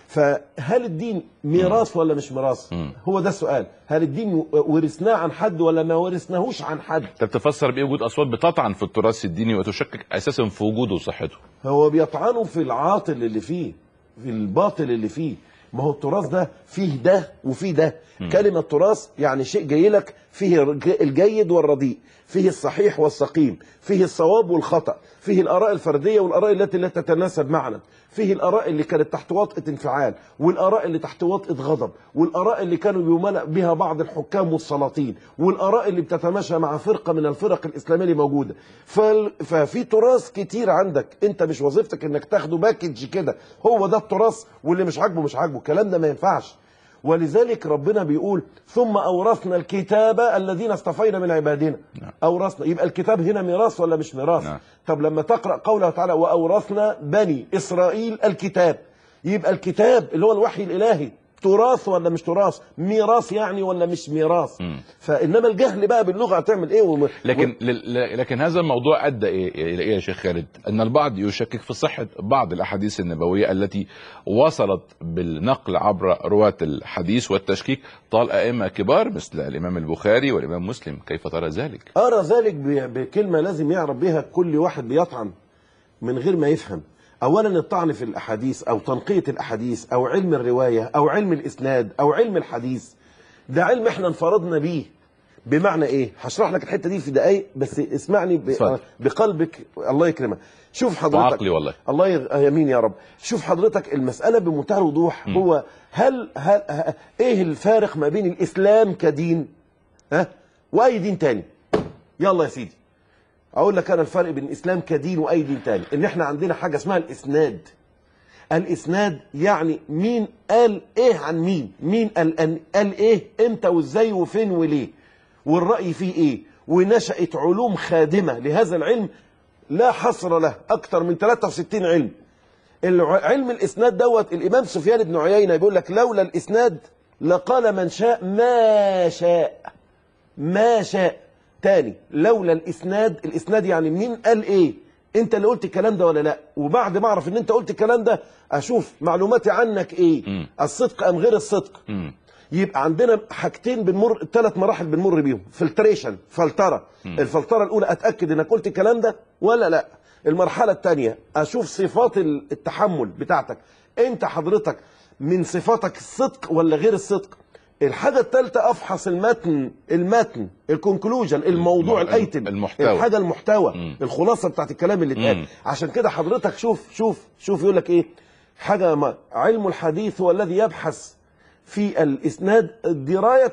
فهل الدين ميراث ولا مش ميراث مم. هو ده السؤال هل الدين ورثناه عن حد ولا ما ورثناهوش عن حد انت بتفسر بايه وجود اصوات بتطعن في التراث الديني وتشكك اساسا في وجوده وصحته هو بيطعنوا في العاطل اللي فيه في الباطل اللي فيه ما هو التراث ده فيه ده وفيه ده كلمة تراث يعني شيء جاي لك فيه الج- الجيد والرديء فيه الصحيح والسقيم فيه الصواب والخطأ فيه الآراء الفردية والآراء التي لا تتناسب معنا فيه الآراء اللي كانت تحت وطأة انفعال والآراء اللي تحت وطأة غضب والآراء اللي كانوا بيملأ بها بعض الحكام والسلاطين والآراء اللي بتتماشى مع فرقة من الفرق الإسلامية اللي موجودة فال... ففي تراث كتير عندك انت مش وظيفتك انك تاخده باكج كده هو ده التراث واللي مش عاجبه مش عاجبه الكلام ده ما ينفعش ولذلك ربنا بيقول ثم أورثنا الكتاب الذين اصطفينا من عبادنا نعم. أورثنا يبقى الكتاب هنا ميراث ولا مش ميراث نعم. طب لما تقرأ قوله تعالى وأورثنا بني إسرائيل الكتاب يبقى الكتاب اللي هو الوحي الإلهي تراث ولا مش تراث ميراث يعني ولا مش ميراث مم. فإنما الجهل بقى باللغة هتعمل إيه وم... لكن ل- لكن هذا الموضوع ادى ايه الى ايه يا شيخ خالد؟ ان البعض يشكك في صحه بعض الاحاديث النبويه التي وصلت بالنقل عبر رواه الحديث والتشكيك طال ائمه كبار مثل الامام البخاري والامام مسلم، كيف ترى ذلك؟ أرى ذلك ب- بكلمة لازم يعرف بها كل واحد بيطعن من غير ما يفهم أولا الطعن في الأحاديث أو تنقية الأحاديث أو علم الرواية أو علم الإسناد أو علم الحديث ده علم احنا انفردنا بيه بمعنى ايه هشرح لك الحته دي في دقايق بس اسمعني ب- اتفضل. بقلبك الله يكرمك شوف حضرتك وعقلي والله. الله يغ... يمين يا رب شوف حضرتك المساله بمنتهى الوضوح مم. هو هل, هل ه- ايه الفارق ما بين الاسلام كدين ها واي دين تاني يلا يا سيدي اقول لك انا الفرق بين الاسلام كدين واي دين تاني ان احنا عندنا حاجه اسمها الاسناد الاسناد يعني مين قال ايه عن مين مين قال, أن- قال ايه امتى وازاي وفين وليه والراي فيه ايه ونشات علوم خادمه لهذا العلم لا حصر له اكثر من 63 علم الع- علم الاسناد دوت الامام سفيان بن عيينه بيقول لك لولا الاسناد لقال من شاء ما شاء ما شاء تاني لولا الاسناد الاسناد يعني مين قال ايه انت اللي قلت الكلام ده ولا لا وبعد ما اعرف ان انت قلت الكلام ده اشوف معلوماتي عنك ايه مم. الصدق ام غير الصدق مم. يبقى عندنا حاجتين بنمر ثلاث مراحل بنمر بيهم فلتريشن فلتره الفلتره الاولى اتاكد انك قلت الكلام ده ولا لا المرحله الثانيه اشوف صفات التحمل بتاعتك انت حضرتك من صفاتك الصدق ولا غير الصدق الحاجة الثالثة أفحص المتن المتن الكونكلوجن الموضوع الم- الأيتم المحتوى. الحاجة المحتوى مم. الخلاصة بتاعت الكلام اللي اتقال مم. عشان كده حضرتك شوف شوف شوف يقول لك إيه حاجة ما علم الحديث هو الذي يبحث في الإسناد دراية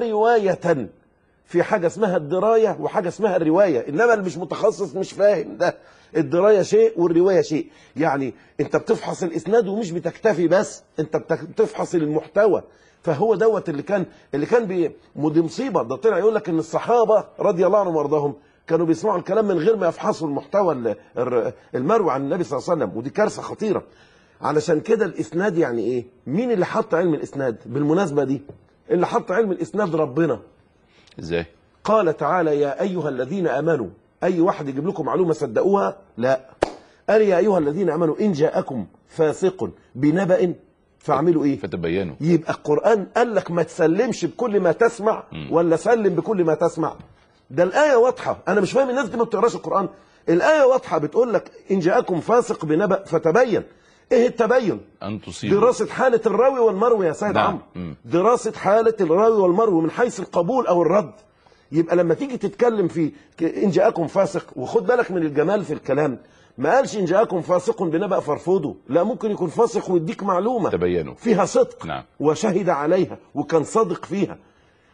ورواية في حاجة اسمها الدراية وحاجة اسمها الرواية إنما اللي مش متخصص مش فاهم ده الدراية شيء والرواية شيء يعني أنت بتفحص الإسناد ومش بتكتفي بس أنت بتك- بتفحص المحتوى فهو دوت اللي كان اللي كان بي ودي مصيبة ده طلع يقول لك إن الصحابة رضي الله عنهم وارضاهم كانوا بيسمعوا الكلام من غير ما يفحصوا المحتوى ال- الر- المروي عن النبي صلى الله عليه وسلم ودي كارثة خطيرة علشان كده الإسناد يعني إيه مين اللي حط علم الإسناد بالمناسبة دي اللي حط علم الإسناد ربنا ازاي؟ قال تعالى يا أيها الذين آمنوا أي واحد يجيب لكم معلومة صدقوها لا قال يا أيها الذين آمنوا إن جاءكم فاسق بنبأ فاعملوا إيه فتبينوا يبقى القرآن قال لك ما تسلمش بكل ما تسمع ولا سلم بكل ما تسمع ده الآية واضحة أنا مش فاهم الناس دي ما بتقراش القرآن الآية واضحة بتقول لك إن جاءكم فاسق بنبأ فتبين إيه التبين ان تصيبوا دراسة حالة الراوي والمروي يا سيد نعم. عمرو مم. دراسة حالة الراوي والمروي من حيث القبول أو الرد يبقى لما تيجي تتكلم في ك- إن جاءكم فاسق وخد بالك من الجمال في الكلام ما قالش إن جاءكم فاسق بنبأ فارفضوا لا ممكن يكون فاسق ويديك معلومة تبينوا فيها صدق نعم. وشهد عليها وكان صادق فيها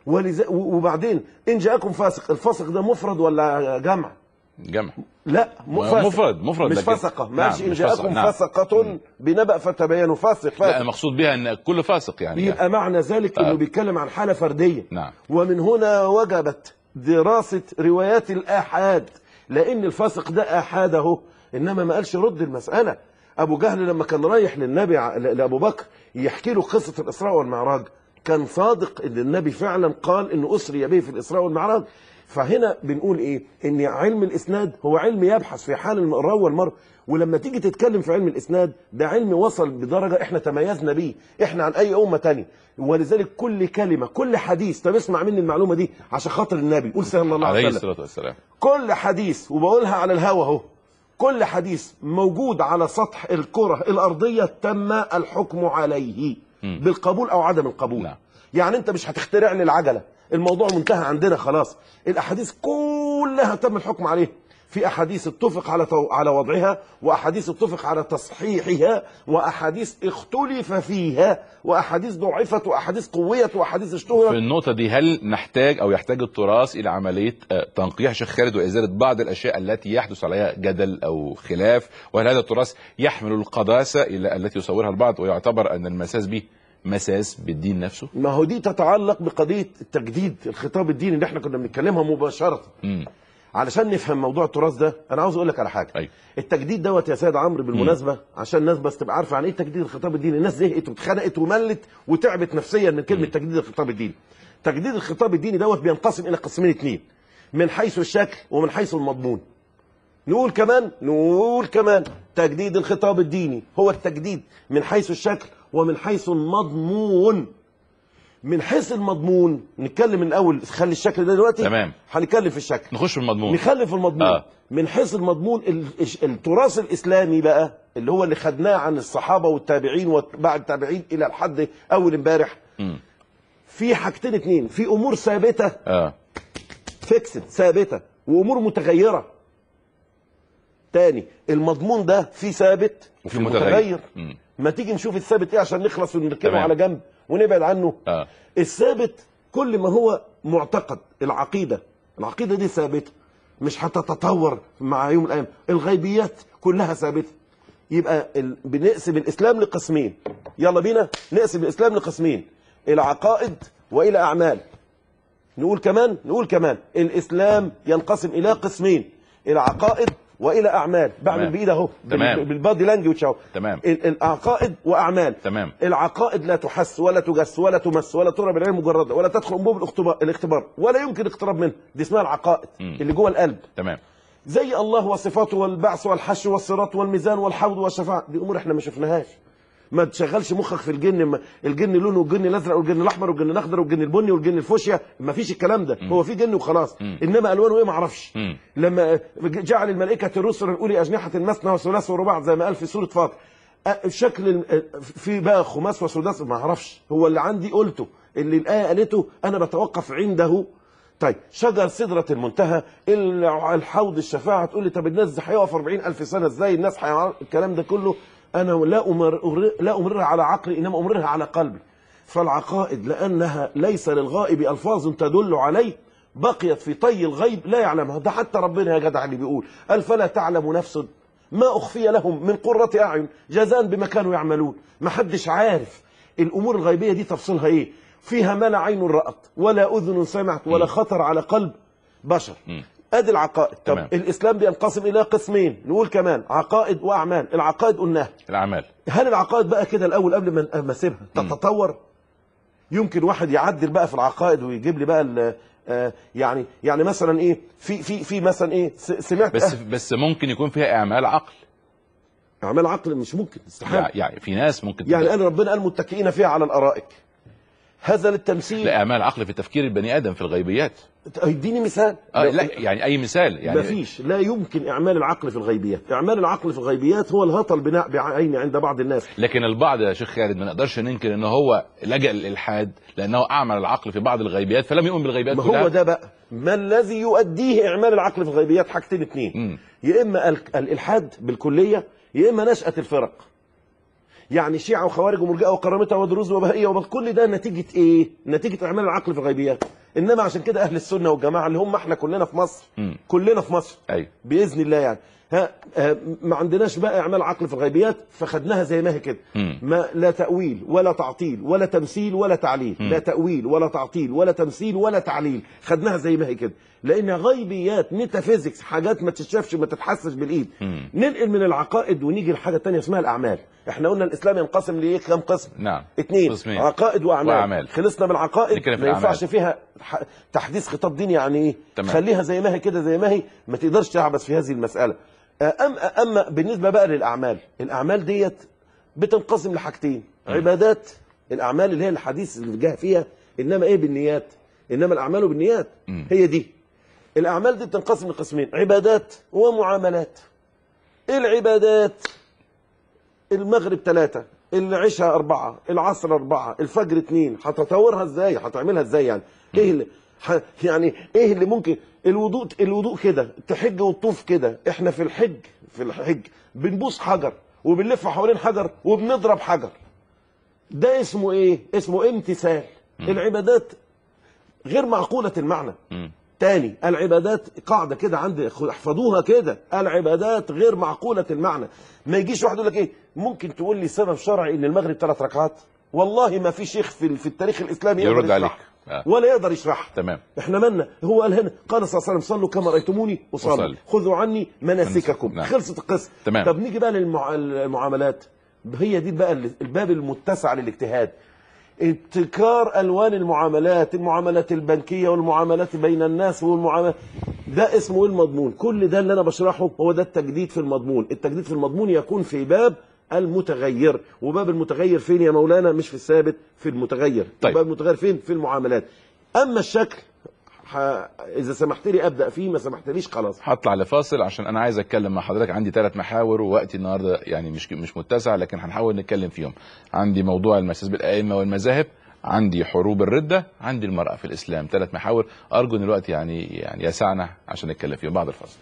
ولذا وبعدين ان جاءكم فاسق الفاسق ده مفرد ولا جمع جمع لا ما- فاسق. مفرد- مفرد مش لكن- فسقه نعم، ماشي ان مش فسق، جاءكم نعم. فسقه بنبأ فتبينوا فاسق لا فاسق المقصود بها ان كل فاسق يعني يبقى معنى ذلك انه آه. بيتكلم عن حاله فرديه نعم ومن هنا وجبت دراسه روايات الاحاد لان الفاسق ده احاد اهو انما ما قالش رد المساله ابو جهل لما كان رايح للنبي ع- ل- لابو بكر يحكي له قصه الاسراء والمعراج كان صادق ان النبي فعلا قال انه اسري به في الاسراء والمعراج فهنا بنقول ايه ان علم الاسناد هو علم يبحث في حال الراوي والمرء ولما تيجي تتكلم في علم الاسناد ده علم وصل بدرجه احنا تميزنا بيه احنا عن اي امه تانية ولذلك كل كلمه كل حديث طب اسمع مني المعلومه دي عشان خاطر النبي قول صلى الله عليه عليه وسلم الصلاه والسلام كل حديث وبقولها على الهوا اهو كل حديث موجود على سطح الكرة الأرضية تم الحكم عليه مم. بالقبول أو عدم القبول نعم. يعني أنت مش هتخترع لي العجلة الموضوع منتهى عندنا خلاص الأحاديث كلها تم الحكم عليها في أحاديث اتفق على تو... على وضعها وأحاديث اتفق على تصحيحها وأحاديث اختلف فيها وأحاديث ضعفت وأحاديث قويت وأحاديث في اشتهرت النقطة دي هل نحتاج أو يحتاج التراث إلى عملية آه، تنقيح شيخ خالد وإزالة بعض الأشياء التي يحدث عليها جدل أو خلاف وهل هذا التراث يحمل القداسة إلى التي يصورها البعض ويعتبر أن المساس به مساس بالدين نفسه؟ ما هو دي تتعلق بقضية التجديد الخطاب الديني اللي احنا كنا بنتكلمها مباشرة مم. علشان نفهم موضوع التراث ده انا عاوز اقول لك على حاجه أيوة. التجديد دوت يا سيد عمرو بالمناسبه عشان الناس بس تبقى عارفه عن ايه تجديد الخطاب الديني الناس زهقت واتخنقت وملت وتعبت نفسيا من كلمه تجديد الخطاب الديني تجديد الخطاب الديني دوت بينقسم الى قسمين اتنين من حيث الشكل ومن حيث المضمون نقول كمان نقول كمان تجديد الخطاب الديني هو التجديد من حيث الشكل ومن حيث المضمون من حيث المضمون نتكلم من الاول خلي الشكل ده دلوقتي تمام. هنتكلم في الشكل نخش في المضمون نخلي في المضمون آه. آه. من حيث المضمون ال- الش- التراث الاسلامي بقى اللي هو اللي خدناه عن الصحابه والتابعين وبعد التابعين الى الحد اول امبارح مم. في حاجتين اتنين في امور ثابته آه. فيكسد ثابته وامور متغيره تاني المضمون ده في ثابت وفي متغير مم. ما تيجي نشوف الثابت ايه عشان نخلص ونركنه تمام. على جنب ونبعد عنه آه. الثابت كل ما هو معتقد العقيدة العقيدة دي ثابتة مش هتتطور مع يوم الأيام الغيبيات كلها ثابتة يبقى ال... بنقسم الإسلام لقسمين يلا بينا نقسم الإسلام لقسمين العقائد وإلى أعمال نقول كمان نقول كمان الإسلام ينقسم إلى قسمين العقائد والى اعمال بعمل تمام. بايد اهو تمام. بال- بالبادي لانجوج اهو تمام ال- العقائد واعمال تمام العقائد لا تحس ولا تجس ولا تمس ولا ترى بالعين مجرده ولا تدخل انبوب الاختبار الاختبار ولا يمكن اقتراب منها دي اسمها العقائد مم. اللي جوه القلب تمام زي الله وصفاته والبعث والحش والصراط والميزان والحوض والشفاعه دي امور احنا ما شفناهاش ما تشغلش مخك في الجن ما الجن لونه والجن الازرق والجن الاحمر والجن الاخضر والجن البني والجن الفوشيا ما فيش الكلام ده هو في جن وخلاص مم. انما الوانه ايه ما اعرفش مم. لما جعل الملائكه الرسل اولي اجنحه مثنى وثلاث ورباع زي ما قال في سوره فاطر أ- شكل ال- في بقى خماس وسداس ما اعرفش هو اللي عندي قلته اللي الايه قالته انا بتوقف عنده طيب شجر سدرة المنتهى ال- الحوض الشفاعة تقول لي طب الناس دي هيقف 40 ألف سنة ازاي الناس هيعرف الكلام ده كله أنا لا أمر أر- لا أمررها على عقلي إنما أمررها على قلبي فالعقائد لأنها ليس للغائب ألفاظ تدل عليه بقيت في طي الغيب لا يعلمها ده حتى ربنا يا جدع اللي بيقول قال فلا تعلم نفس ما أخفي لهم من قرة أعين جزاء بما كانوا يعملون ما حدش عارف الأمور الغيبية دي تفصيلها إيه فيها ما لا عين رأت ولا أذن سمعت ولا خطر على قلب بشر مم. ادي العقائد طب تمام. الاسلام بينقسم الى قسمين نقول كمان عقائد واعمال العقائد قلناها الاعمال هل العقائد بقى كده الاول قبل ما ما اسيبها تتطور يمكن واحد يعدل بقى في العقائد ويجيب لي بقى ال- آه، يعني يعني مثلا ايه في في في مثلا ايه س- سمعت بس أه بس ممكن يكون فيها اعمال عقل اعمال عقل مش ممكن استحاله يعني, يعني في ناس ممكن يعني تبقى- قال ربنا قال متكئين فيها على الارائك هذا للتمثيل لا اعمال عقل في تفكير البني ادم في الغيبيات اديني مثال آه لا يعني اي مثال يعني مفيش لا يمكن اعمال العقل في الغيبيات اعمال العقل في الغيبيات هو الهطل البناء بعين عند بعض الناس لكن البعض يا شيخ خالد ما نقدرش ننكر ان هو لجأ للالحاد لانه اعمل العقل في بعض الغيبيات فلم يؤمن بالغيبيات ما كلها هو ده بقى ما الذي يؤديه اعمال العقل في الغيبيات حاجتين اتنين مم. يا اما ال- الالحاد بالكليه يا اما نشاه الفرق يعني شيعة وخوارج ومرجئة وقرامطة ودروز وبهائية وبط كل ده نتيجة ايه؟ نتيجة اعمال العقل في الغيبيات انما عشان كده اهل السنة والجماعة اللي هم احنا كلنا في مصر مم. كلنا في مصر ايوه باذن الله يعني ها آه، ما عندناش بقى اعمال عقل في الغيبيات فخدناها زي ما هي كده مم. ما لا تاويل ولا تعطيل ولا تمثيل ولا تعليل مم. لا تاويل ولا تعطيل ولا تمثيل ولا تعليل خدناها زي ما هي كده لان غيبيات ميتافيزيكس حاجات ما تتشافش ما تتحسش بالايد مم. ننقل من العقائد ونيجي لحاجه تانية اسمها الاعمال احنا قلنا الاسلام ينقسم لايه كام قسم نعم اثنين قسمين. عقائد واعمال, وأعمال. خلصنا من العقائد نتكلم في ما ينفعش الأعمال. فيها ح- تحديث خطاب ديني يعني ايه تمام. خليها زي ما هي كده زي ما هي ما تقدرش تعبس في هذه المساله اما اما بالنسبه بقى للاعمال الاعمال ديت بتنقسم لحاجتين عبادات الاعمال اللي هي الحديث اللي جه فيها انما ايه بالنيات انما الاعمال بالنيات مم. هي دي الاعمال دي بتنقسم لقسمين عبادات ومعاملات العبادات المغرب ثلاثة العشاء أربعة العصر أربعة الفجر اثنين هتطورها ازاي هتعملها ازاي يعني ايه اللي ح- يعني ايه اللي ممكن الوضوء الوضوء كده تحج وتطوف كده احنا في الحج في الحج بنبوس حجر وبنلف حوالين حجر وبنضرب حجر ده اسمه ايه اسمه امتثال العبادات غير معقولة المعنى مم. تاني العبادات قاعدة كده عندي خ- احفظوها كده العبادات غير معقولة المعنى ما يجيش واحد يقول لك ايه ممكن تقول لي سبب شرعي ان المغرب ثلاث ركعات والله ما في شيخ في, في التاريخ الاسلامي يقدر يرد يشرح عليك آه. ولا يقدر يشرح تمام احنا مالنا هو قال هنا قال صلى الله عليه وسلم صلوا كما رايتموني أصلي. اصلي خذوا عني مناسككم نعم. خلصت القصه تمام. طب نيجي بقى للمعاملات هي دي بقى الباب المتسع للاجتهاد ابتكار الوان المعاملات المعاملات البنكيه والمعاملات بين الناس والمعاملات ده اسمه ايه المضمون كل ده اللي انا بشرحه هو ده التجديد في المضمون التجديد في المضمون يكون في باب المتغير وباب المتغير فين يا مولانا مش في الثابت في المتغير طيب. باب المتغير فين في المعاملات اما الشكل ح... اذا سمحت لي ابدا فيه ما سمحتليش خلاص هطلع لفاصل عشان انا عايز اتكلم مع حضرتك عندي ثلاث محاور ووقتي النهارده يعني مش مش متسع لكن هنحاول نتكلم فيهم عندي موضوع المساس بالائمه والمذاهب عندي حروب الرده عندي المراه في الاسلام ثلاث محاور ارجو ان الوقت يعني يعني يسعنا عشان نتكلم فيهم بعد الفاصل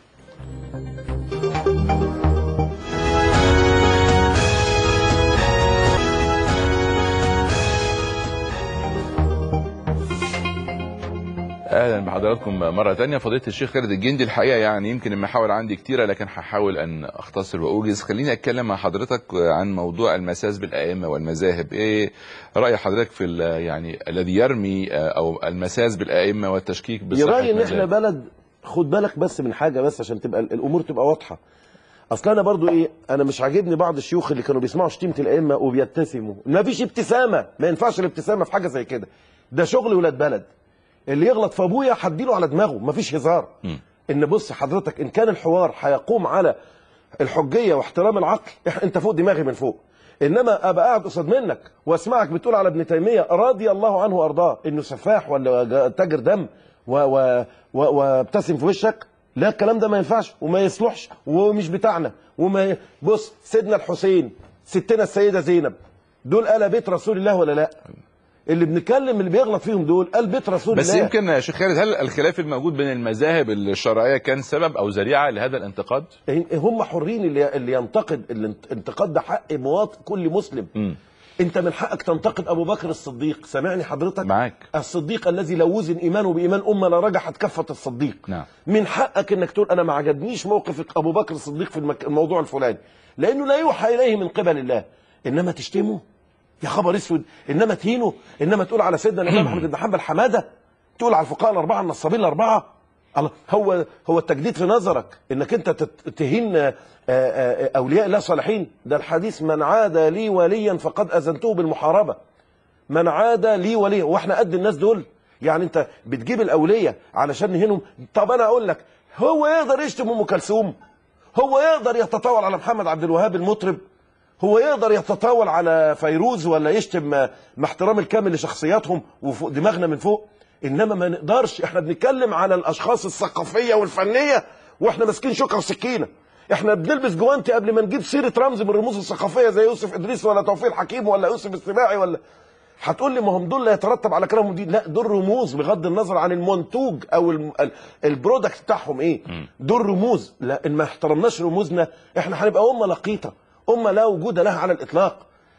اهلا بحضراتكم مره تانية فضيله الشيخ خالد الجندي الحقيقه يعني يمكن المحاور عندي كتيره لكن هحاول ان اختصر واوجز خليني اتكلم مع حضرتك عن موضوع المساس بالائمه والمذاهب ايه راي حضرتك في ال- يعني الذي يرمي آه، او المساس بالائمه والتشكيك بصحه يراي ان احنا مذاهب؟ بلد خد بالك بس من حاجه بس عشان تبقى ال- الامور تبقى واضحه اصل انا برضو ايه انا مش عاجبني بعض الشيوخ اللي كانوا بيسمعوا شتيمه الائمه وبيبتسموا ما فيش ابتسامه ما ينفعش الابتسامه في حاجه زي كده ده شغل ولاد بلد اللي يغلط في ابويا هديله على دماغه ما فيش هزار مم. ان بص حضرتك ان كان الحوار هيقوم على الحجيه واحترام العقل إح- انت فوق دماغي من فوق انما ابقى قاعد قصاد منك واسمعك بتقول على ابن تيميه رضي الله عنه وارضاه انه سفاح ولا جا- تاجر دم و- و- و- وابتسم في وشك لا الكلام ده ما ينفعش وما يصلحش ومش بتاعنا وما ي- بص سيدنا الحسين ستنا السيده زينب دول قال بيت رسول الله ولا لا اللي بنتكلم اللي بيغلط فيهم دول قال بيت رسول بس الله يمكن يا شيخ خالد هل الخلاف الموجود بين المذاهب الشرعيه كان سبب او ذريعه لهذا الانتقاد؟ هم حرين اللي اللي ينتقد الانتقاد ده حق مواطن كل مسلم مم. انت من حقك تنتقد ابو بكر الصديق سامعني حضرتك معاك الصديق الذي لو وزن ايمانه بايمان امه لرجحت كفه الصديق نعم من حقك انك تقول انا ما عجبنيش موقف ابو بكر الصديق في المك... الموضوع الفلاني لانه لا يوحى اليه من قبل الله انما تشتمه يا خبر اسود انما تهينه انما تقول على سيدنا الامام احمد بن حنبل حماده تقول على الفقهاء الاربعه النصابين الاربعه الله هو هو التجديد في نظرك انك انت تت- تهين آه، آه، اولياء الله الصالحين ده الحديث من عاد لي وليا فقد اذنته بالمحاربه من عاد لي وليا واحنا قد الناس دول يعني انت بتجيب الاوليه علشان نهينهم طب انا اقول لك هو يقدر يشتم ام كلثوم هو يقدر يتطاول على محمد عبد الوهاب المطرب هو يقدر يتطاول على فيروز ولا يشتم مع مع احترام الكامل لشخصياتهم وفوق دماغنا من فوق انما ما نقدرش احنا بنتكلم على الاشخاص الثقافيه والفنيه واحنا ماسكين شوكه وسكينه احنا بنلبس جوانتي قبل ما نجيب سيره رمز من الرموز الثقافيه زي يوسف ادريس ولا توفيق الحكيم ولا يوسف السباعي ولا هتقول لي ما هم دول لا يترتب على كلامهم دي لا دول رموز بغض النظر عن المنتوج او الم- ال- البرودكت بتاعهم ايه دول رموز لا ان ما احترمناش رموزنا احنا هنبقى امه لقيطه امه لا وجود لها على الاطلاق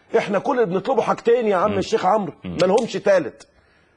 احنا كل اللي بنطلبه حاجتين يا عم الشيخ عمرو ما لهمش تالت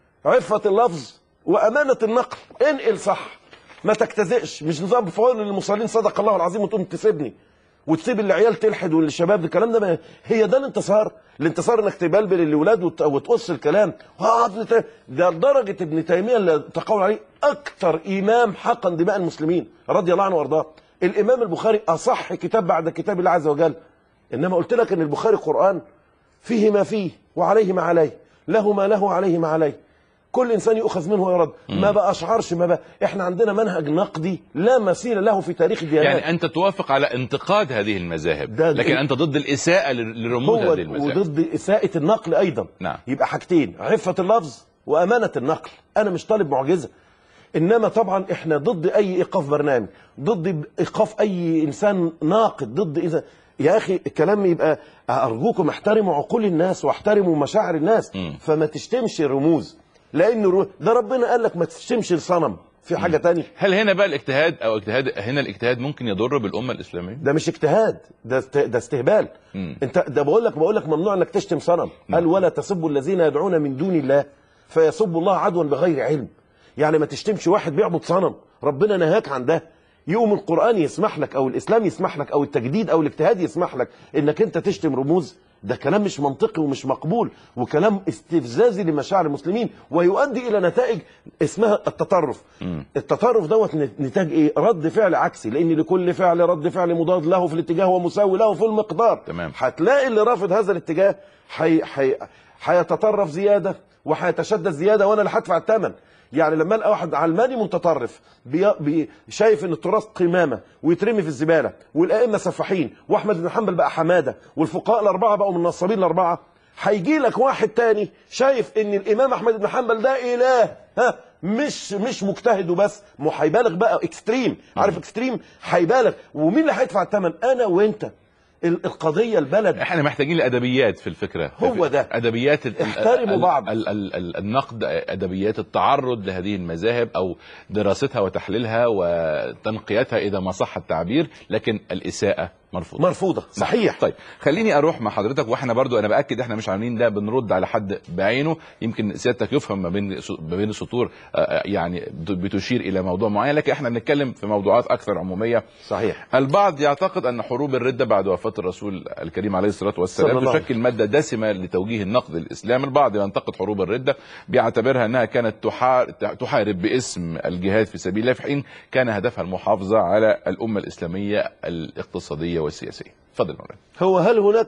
عفة اللفظ وأمانة النقل انقل صح ما تجتزئش مش نظام فوائد للمصلين صدق الله العظيم وتقوم تسيبني وتسيب العيال تلحد والشباب الكلام ده ما هي ده الانتصار الانتصار انك تبلبل الاولاد وت- وتقص الكلام آه ابن تيمية ده لدرجه ابن تيميه اللي تقول عليه اكثر امام حقن دماء المسلمين رضي الله عنه وارضاه الامام البخاري اصح كتاب بعد كتاب الله عز وجل انما قلت لك ان البخاري قران فيه ما فيه وعليه ما عليه له ما له وعليه ما عليه كل انسان يؤخذ منه ويرد ما بقى اشعرش ما بقى احنا عندنا منهج نقدي لا مثيل له في تاريخ الديانات يعني انت توافق على انتقاد هذه المذاهب ده- لكن انت ضد الاساءه ل- لرموز هو هذه المذاهب وضد اساءة النقل ايضا نعم. يبقى حاجتين عفة اللفظ وامانة النقل انا مش طالب معجزة انما طبعا احنا ضد اي ايقاف برنامج ضد ايقاف اي انسان ناقد ضد اذا يا اخي الكلام يبقى ارجوكم احترموا عقول الناس واحترموا مشاعر الناس مم. فما تشتمش الرموز لان الرو- ده ربنا قال لك ما تشتمش الصنم في حاجة تانية هل هنا بقى الاجتهاد او اجتهاد هنا الاجتهاد ممكن يضر بالامه الاسلاميه؟ ده مش اجتهاد ده است- ده استهبال مم. انت ده بقول لك بقول لك ممنوع انك تشتم صنم قال ولا تسبوا الذين يدعون من دون الله فيسبوا الله عدوا بغير علم يعني ما تشتمش واحد بيعبد صنم ربنا نهاك عن ده يقوم القران يسمح لك او الاسلام يسمح لك او التجديد او الاجتهاد يسمح لك انك انت تشتم رموز ده كلام مش منطقي ومش مقبول وكلام استفزازي لمشاعر المسلمين ويؤدي الى نتائج اسمها التطرف التطرف دوت نتاج ايه رد فعل عكسي لان لكل فعل رد فعل مضاد له في الاتجاه ومساوي له في المقدار تمام. هتلاقي اللي رافض هذا الاتجاه حي... حي... هيتطرف زياده وهيتشدد زياده وانا اللي هدفع الثمن يعني لما القى واحد علماني متطرف بي... بي... شايف ان التراث قمامه ويترمي في الزباله والائمه سفاحين واحمد بن حنبل بقى حماده والفقهاء الاربعه بقوا من النصابين الاربعه هيجي لك واحد تاني شايف ان الامام احمد بن حنبل ده اله ها مش مش مجتهد وبس ما هو هيبالغ بقى اكستريم عارف اكستريم هيبالغ ومين اللي هيدفع الثمن انا وانت ال- القضيه البلد احنا محتاجين لادبيات في الفكره هو ده. ادبيات ال- ال- احترموا ال- بعض. ال- ال- ال- النقد ادبيات التعرض لهذه المذاهب او دراستها وتحليلها وتنقيتها اذا ما صح التعبير لكن الاساءه مرفوضه مرفوضه صحيح طيب خليني اروح مع حضرتك واحنا برضو انا باكد احنا مش عاملين ده بنرد على حد بعينه يمكن سيادتك يفهم ما بين ما بين السطور آه، يعني بتشير الى موضوع معين لكن احنا بنتكلم في موضوعات اكثر عموميه صحيح البعض يعتقد ان حروب الرده بعد وفاه الرسول الكريم عليه الصلاه صلى والسلام الله عليه تشكل ماده دسمه لتوجيه النقد الاسلامي البعض ينتقد حروب الرده بيعتبرها انها كانت تحار- تحارب باسم الجهاد في سبيل الله في حين كان هدفها المحافظه على الامه الاسلاميه الاقتصاديه والسياسيه اتفضل مولانا هو هل هناك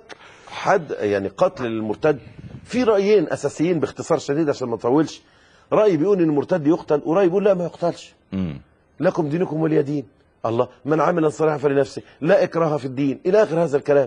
حد يعني قتل للمرتد في رايين اساسيين باختصار شديد عشان ما اطولش راي بيقول ان المرتد يقتل وراي بيقول لا ما يقتلش امم لكم دينكم ولي دين الله من عمل صالحا فلنفسه لا اكراه في الدين الى اخر هذا الكلام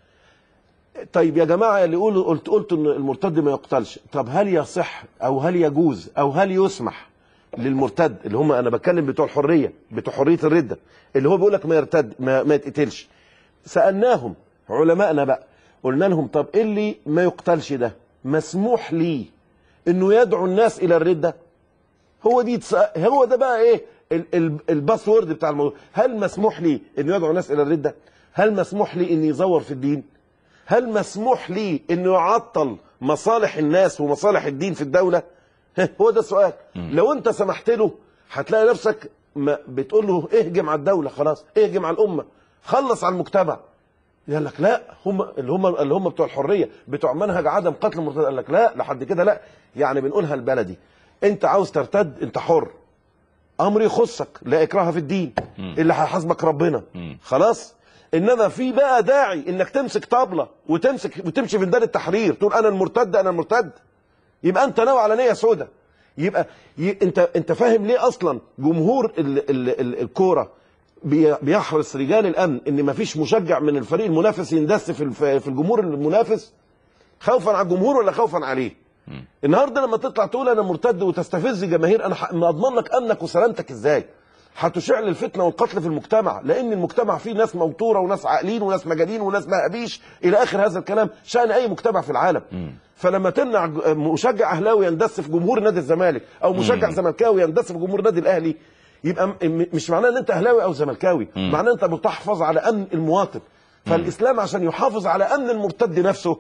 طيب يا جماعه اللي يقولوا قلت قلت ان المرتد ما يقتلش طب هل يصح او هل يجوز او هل يسمح للمرتد اللي هم انا بتكلم بتوع الحريه بتوع حريه الرده اللي هو بيقول لك ما يرتد ما, ما يتقتلش سالناهم علمائنا بقى قلنا لهم طب ايه اللي ما يقتلش ده مسموح ليه انه يدعو الناس الى الرده هو دي تس... هو ده بقى ايه ال- ال- الباسورد بتاع الموضوع هل مسموح لي انه يدعو الناس الى الرده هل مسموح لي انه يزور في الدين هل مسموح لي انه يعطل مصالح الناس ومصالح الدين في الدوله ها، هو ده السؤال لو انت سمحت له هتلاقي نفسك ما بتقول له اهجم على الدوله خلاص اهجم على الامه خلص على المجتمع قال لك لا هم اللي هم اللي هم بتوع الحريه بتوع منهج عدم قتل المرتد قال لك لا لحد كده لا يعني بنقولها البلدي انت عاوز ترتد انت حر امر يخصك لا اكراه في الدين اللي هيحاسبك ربنا خلاص انما في بقى داعي انك تمسك طبله وتمسك وتمشي في ميدان التحرير تقول انا المرتد انا المرتد يبقى انت ناوي على نيه سودة يبقى ي... انت انت فاهم ليه اصلا جمهور ال... ال... ال... الكوره بي... بيحرص رجال الامن ان ما فيش مشجع من الفريق المنافس يندس في الف... في الجمهور المنافس خوفا على الجمهور ولا خوفا عليه النهارده لما تطلع تقول انا مرتد وتستفز جماهير انا ح- ما اضمن لك امنك وسلامتك ازاي هتشعل الفتنه والقتل في المجتمع لان المجتمع فيه ناس موتوره وناس عاقلين وناس مجانين وناس مهابيش الى اخر هذا الكلام شان اي مجتمع في العالم فلما تمنع ج- مشجع اهلاوي يندس في جمهور نادي الزمالك او مشجع زملكاوي يندس في جمهور نادي الاهلي يبقى م- م- مش معناه ان انت اهلاوي او زملكاوي معناه انت بتحفظ على امن المواطن فالاسلام عشان يحافظ على امن المرتد نفسه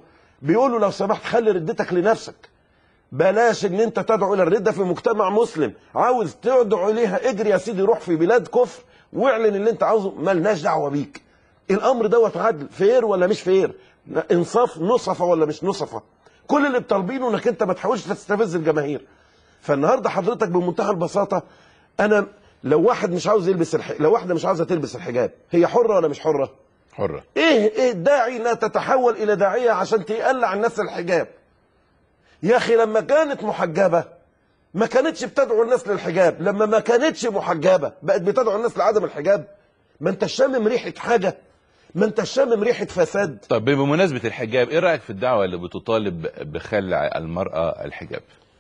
بيقول له لو سمحت خلي ردتك لنفسك بلاش ان انت تدعو الى الرده في مجتمع مسلم عاوز تدعو اليها اجري يا سيدي روح في بلاد كفر واعلن اللي انت عاوزه ملناش دعوه بيك الامر دوت عدل فير ولا مش فير انصاف نصفه ولا مش نصفه كل اللي بطالبينه انك انت ما تحاولش تستفز الجماهير فالنهارده حضرتك بمنتهى البساطه انا لو واحد مش عاوز يلبس الح... لو واحده مش عاوزه تلبس الحجاب هي حره ولا مش حره حره ايه ايه الداعي لا تتحول الى داعيه عشان تقلع الناس الحجاب يا اخي لما كانت محجبه ما كانتش بتدعو الناس للحجاب لما ما كانتش محجبه بقت بتدعو الناس لعدم الحجاب ما انت شامم ريحه حاجه ما انت شامم ريحه فساد طب بمناسبه الحجاب ايه رايك في الدعوه اللي بتطالب بخلع المراه الحجاب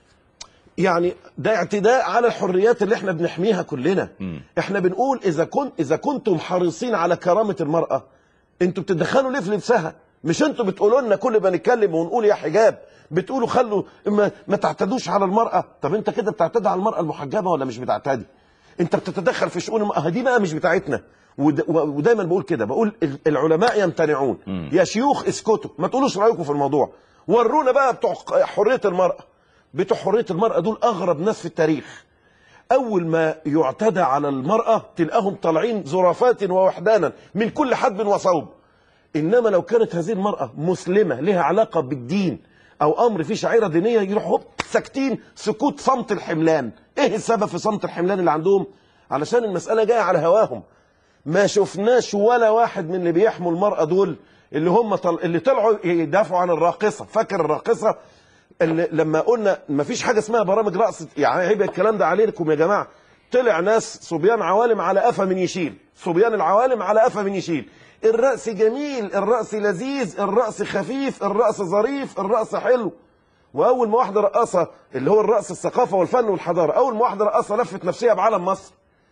يعني ده اعتداء على الحريات اللي احنا بنحميها كلنا مم. احنا بنقول اذا كنت اذا كنتم حريصين على كرامه المراه انتوا بتتدخلوا ليه في لبسها مش انتوا بتقولوا لنا كل ما نتكلم ونقول يا حجاب بتقولوا خلوا ما, ما تعتدوش على المراه طب انت كده بتعتدي على المراه المحجبه ولا مش بتعتدي انت بتتدخل في شؤون المرأة دي بقى مش بتاعتنا ود- و- ودايما بقول كده بقول ال- العلماء يمتنعون مم. يا شيوخ اسكتوا ما تقولوش رايكم في الموضوع ورونا بقى بتوع حريه المراه بتوع حريه المراه دول اغرب ناس في التاريخ اول ما يعتدى على المراه تلقاهم طالعين زرافات ووحدانا من كل حدب وصوب انما لو كانت هذه المراه مسلمه لها علاقه بالدين او امر فيه شعيره دينيه يروحوا هوب ساكتين سكوت صمت الحملان ايه السبب في صمت الحملان اللي عندهم علشان المساله جايه على هواهم ما شفناش ولا واحد من اللي بيحموا المراه دول اللي هم طل... اللي طلعوا يدافعوا عن الراقصه فاكر الراقصه اللي لما قلنا ما فيش حاجه اسمها برامج رقص يعني هيبقى الكلام ده عليكم يا جماعه طلع ناس صبيان عوالم على قفا من يشيل صبيان العوالم على قفا من يشيل الرقص جميل الرقص لذيذ الرقص خفيف الرقص ظريف الرقص حلو واول ما واحده رقاصه اللي هو الرقص الثقافه والفن والحضاره اول ما واحده رقاصه لفت نفسها بعلم مصر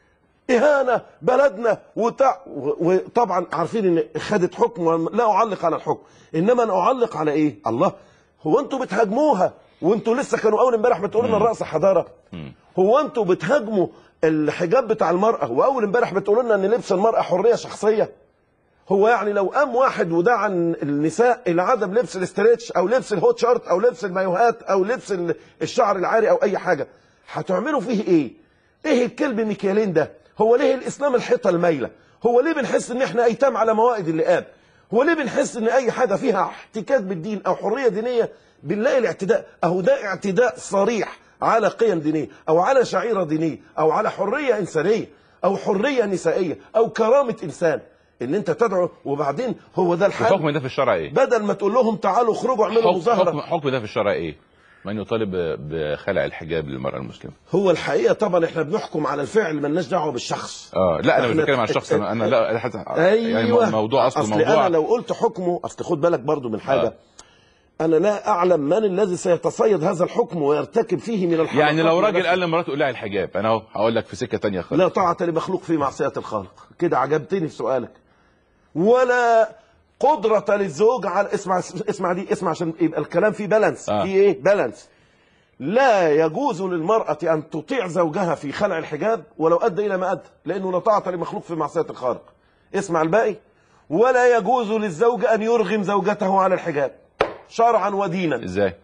اهانه بلدنا وتع... و- وطبعا عارفين ان خدت حكم لا اعلق على الحكم انما انا اعلق على ايه الله هو انتوا بتهاجموها وانتوا لسه كانوا اول امبارح بتقولوا لنا الرقص حضاره هو انتوا بتهاجموا الحجاب بتاع المراه واول امبارح بتقولوا لنا ان لبس المراه حريه شخصيه هو يعني لو قام واحد ودعا النساء الى عدم لبس الاستريتش او لبس الهوت شارت او لبس المايوهات او لبس ال- الشعر العاري او اي حاجه هتعملوا فيه ايه؟ ايه الكلب ميكيالين ده؟ هو ليه الاسلام الحيطه المايله؟ هو ليه بنحس ان احنا ايتام على موائد اللئام؟ هو ليه بنحس ان اي حاجه فيها احتكاك بالدين او حريه دينيه بنلاقي الاعتداء اهو ده اعتداء صريح على قيم دينيه او على شعيره دينيه او على حريه انسانيه او حريه نسائيه او كرامه انسان ان انت تدعو وبعدين هو ده الحل الحكم ده في الشرع ايه بدل ما تقول لهم تعالوا اخرجوا اعملوا حكم, مظاهره حكم, حكم ده في الشرع ايه من يطالب بخلع الحجاب للمراه المسلمه هو الحقيقه طبعا احنا بنحكم على الفعل مالناش دعوه بالشخص اه لا انا مش إحنا- بتكلم عن الشخص انا, أنا لا حتى ايوه يعني موضوع اصله اصل موضوع انا لو قلت حكمه اصل خد بالك برضو من حاجه آه. انا لا اعلم من الذي سيتصيد هذا الحكم ويرتكب فيه من الحركات يعني لو ما راجل نفسه. قال لمراته قلعي الحجاب انا اهو هقول لك في سكه تانية خالص لا طاعة لمخلوق في معصية الخالق كده عجبتني في سؤالك ولا قدرة للزوج على اسمع اسمع دي اسمع عشان يبقى الكلام فيه بالانس آه. في ايه بالانس لا يجوز للمرأة أن تطيع زوجها في خلع الحجاب ولو أدى إلى ما أدى لأنه لا طاعة لمخلوق في معصية الخالق اسمع الباقي ولا يجوز للزوج أن يرغم زوجته على الحجاب شرعا ودينا ازاي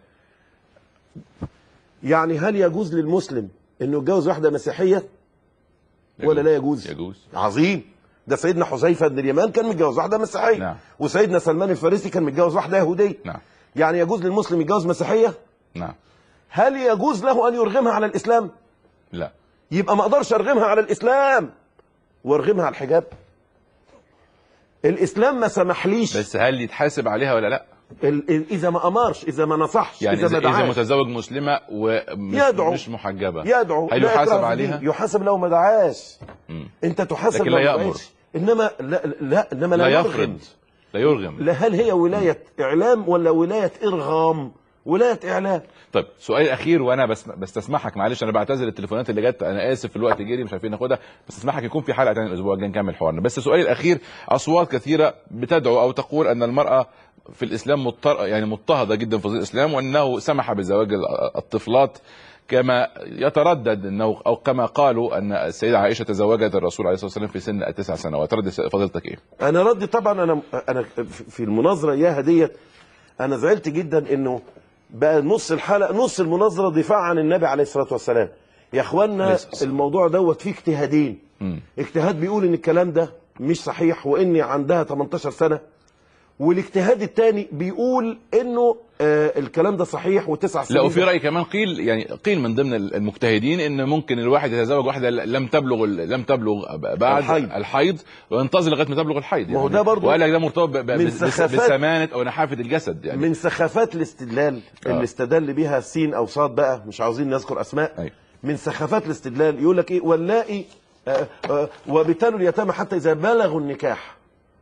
يعني هل يجوز للمسلم انه يتجوز واحده مسيحيه ولا لا يجوز يجوز عظيم ده سيدنا حذيفه بن اليمان كان متجوز واحده مسيحيه نعم. وسيدنا سلمان الفارسي كان متجوز واحده يهوديه نعم يعني يجوز للمسلم يتجوز مسيحيه نعم هل يجوز له ان يرغمها على الاسلام لا يبقى ما اقدرش ارغمها على الاسلام وارغمها على الحجاب الاسلام ما سمحليش بس هل يتحاسب عليها ولا لا ال- ال- اذا ما امرش اذا ما نصحش يعني اذا اذا, ما إذا دعاش متزوج مسلمه ومش يدعو. مش محجبه يدعو هل لا يحاسب إكراه في عليها الدين. يحاسب لو ما دعاش مم. انت تحاسب لكن لو لا ما يأمر. دعاش انما لا لا انما لا, لا يرغم يفرض لا يرغم لا هل هي ولايه اعلام ولا ولايه ارغام ولايه اعلام طيب سؤال اخير وانا بس بستسمحك معلش انا بعتذر التليفونات اللي جت انا اسف الوقت جري مش عارفين ناخدها بس اسمحك يكون في حلقه تانية الاسبوع الجاي نكمل حوارنا بس سؤالي الاخير اصوات كثيره بتدعو او تقول ان المراه في الاسلام مضطر يعني مضطهده جدا في ظل الاسلام وانه سمح بزواج ال- الطفلات كما يتردد انه او كما قالوا ان السيده عائشه تزوجت الرسول عليه الصلاه والسلام في سن التسع سنوات رد فضيلتك ايه؟ انا ردي طبعا انا انا في المناظره اياها ديت انا زعلت جدا انه بقى نص الحلقه نص المناظره دفاع عن النبي عليه الصلاه والسلام يا اخوانا عليه الصلاة والسلام. الموضوع دوت فيه اجتهادين مم. اجتهاد بيقول ان الكلام ده مش صحيح وان عندها 18 سنه والاجتهاد الثاني بيقول انه آه الكلام ده صحيح وتسع سنين لا وفي ده- راي كمان قيل يعني قيل من ضمن المجتهدين ان ممكن الواحد يتزوج واحده لم تبلغ لم تبلغ بعد الحيض. الحيض, الحيض وينتظر لغايه ما تبلغ الحيض ما هو ده برضو وقال لك ده مرتبط ب- ب- من بس- سخافات- بسمانه او نحافه الجسد يعني من سخافات الاستدلال آه. اللي استدل بيها سين او صاد بقى مش عاوزين نذكر اسماء أيوة. من سخافات الاستدلال يقول لك ايه واللائي آه، آه، وابتلوا اليتامى حتى اذا بلغوا النكاح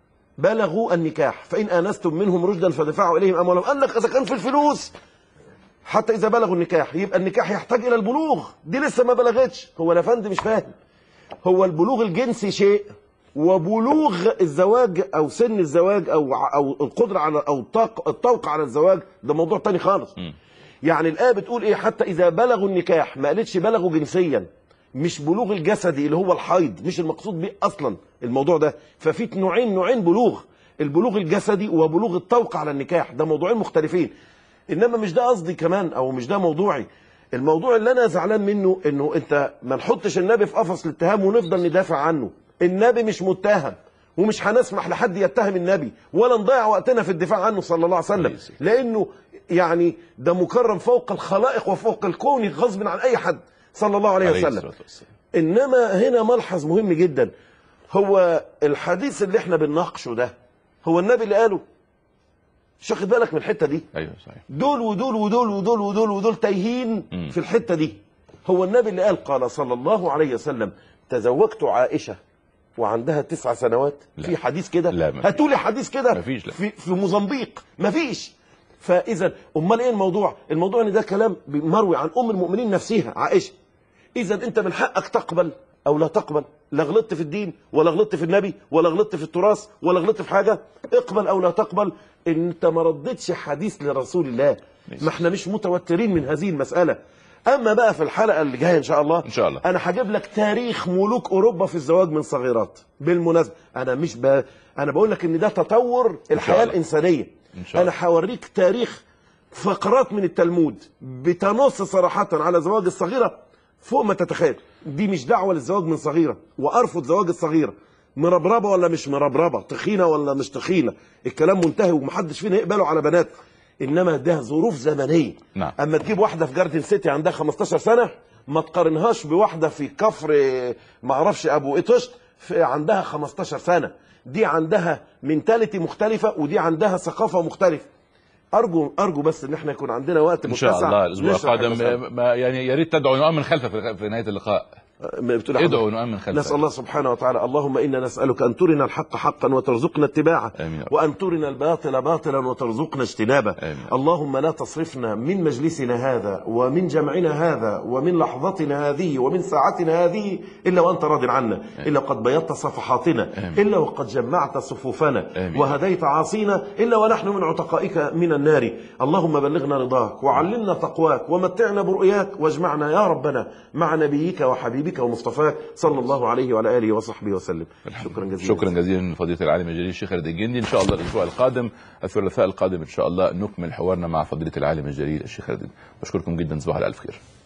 بلغوا النكاح فان انستم منهم رشدا فدفعوا اليهم اموالهم قال لك اذا كان في الفلوس حتى اذا بلغوا النكاح يبقى النكاح يحتاج الى البلوغ دي لسه ما بلغتش هو يا فندم مش فاهم هو البلوغ الجنسي شيء وبلوغ الزواج او سن الزواج او او القدره على او الطاق الطوق على الزواج ده موضوع تاني خالص يعني الايه بتقول ايه حتى اذا بلغوا النكاح ما قالتش بلغوا جنسيا مش بلوغ الجسدي اللي هو الحيض مش المقصود بيه اصلا الموضوع ده ففي نوعين نوعين بلوغ البلوغ الجسدي وبلوغ الطوق على النكاح ده موضوعين مختلفين انما مش ده قصدي كمان او مش ده موضوعي الموضوع اللي انا زعلان منه انه انت ما نحطش النبي في قفص الاتهام ونفضل ندافع عنه النبي مش متهم ومش هنسمح لحد يتهم النبي ولا نضيع وقتنا في الدفاع عنه صلى الله عليه وسلم لانه يعني ده مكرم فوق الخلائق وفوق الكون غصب عن اي حد صلى الله عليه عليه وسلم الصلاة والسلام. انما هنا ملحظ مهم جدا هو الحديث اللي احنا بنناقشه ده هو النبي اللي قاله مش واخد بالك من الحته دي ايوه صحيح دول ودول ودول ودول ودول ودول تايهين مم. في الحته دي هو النبي اللي قال قال صلى الله عليه وسلم تزوجت عائشه وعندها تسع سنوات لا. في حديث كده لا، مفيش. هاتوا لي حديث كده مفيش، لا. في في موزمبيق مفيش فاذا امال ايه الموضوع الموضوع ان ده كلام مروي عن ام المؤمنين نفسها عائشه اذا انت من حقك تقبل او لا تقبل لا غلطت في الدين ولا غلطت في النبي ولا غلطت في التراث ولا غلطت في حاجه اقبل او لا تقبل انت ما ردتش حديث لرسول الله ما احنا مش متوترين من هذه المساله اما بقى في الحلقه اللي جايه ان شاء الله إن شاء الله. انا هجيب لك تاريخ ملوك اوروبا في الزواج من صغيرات بالمناسبه انا مش ب... انا بقول لك ان ده تطور الحياه الله. الانسانيه إن شاء انا الله. هوريك تاريخ فقرات من التلمود بتنص صراحه على زواج الصغيره فوق ما تتخيل دي مش دعوه للزواج من صغيره وارفض زواج الصغيره مربربه ولا مش مربربه تخينه ولا مش تخينه الكلام منتهي ومحدش فينا يقبله على بنات انما ده ظروف زمنيه نعم. اما تجيب واحده في جاردن سيتي عندها 15 سنه ما تقارنهاش بواحده في كفر ما اعرفش ابو ايتوشت في عندها 15 سنه دي عندها منتاليتي مختلفه ودي عندها ثقافه مختلفه ارجو ارجو بس ان احنا يكون عندنا وقت ان شاء متسع الله الاسبوع نشرح القادم المسألة. ما- يعني يا ريت تدعو نؤمن خلفه في في نهايه اللقاء بتقول ادعو حضرتك. نؤمن خلفه نسأل الله سبحانه وتعالى اللهم إنا نسألك أن ترنا الحق حقا وترزقنا اتباعه آمين. وأن ترنا الباطل باطلا وترزقنا اجتنابه آمين. اللهم لا تصرفنا من مجلسنا هذا ومن جمعنا هذا ومن لحظتنا هذه ومن ساعتنا هذه إلا وأنت راض عنا إلا وقد بيضت صفحاتنا آمين. إلا وقد جمعت صفوفنا آمين. وهديت عاصينا إلا ونحن من عتقائك من النار اللهم بلغنا رضاك وعلمنا تقواك ومتعنا برؤياك واجمعنا يا ربنا مع نبيك وحبيبك ومصطفاك صلى الله عليه وعلى آله وصحبه وسلم شكرا جزيلا شكرا جزيلا فضيله العالم الجليل الشيخ خالد الجندي ان شاء الله الاسبوع القادم الثلاثاء القادم ان شاء الله نكمل حوارنا مع فضيله العالم الجليل الشيخ خالد بشكركم جدا صباح الالف خير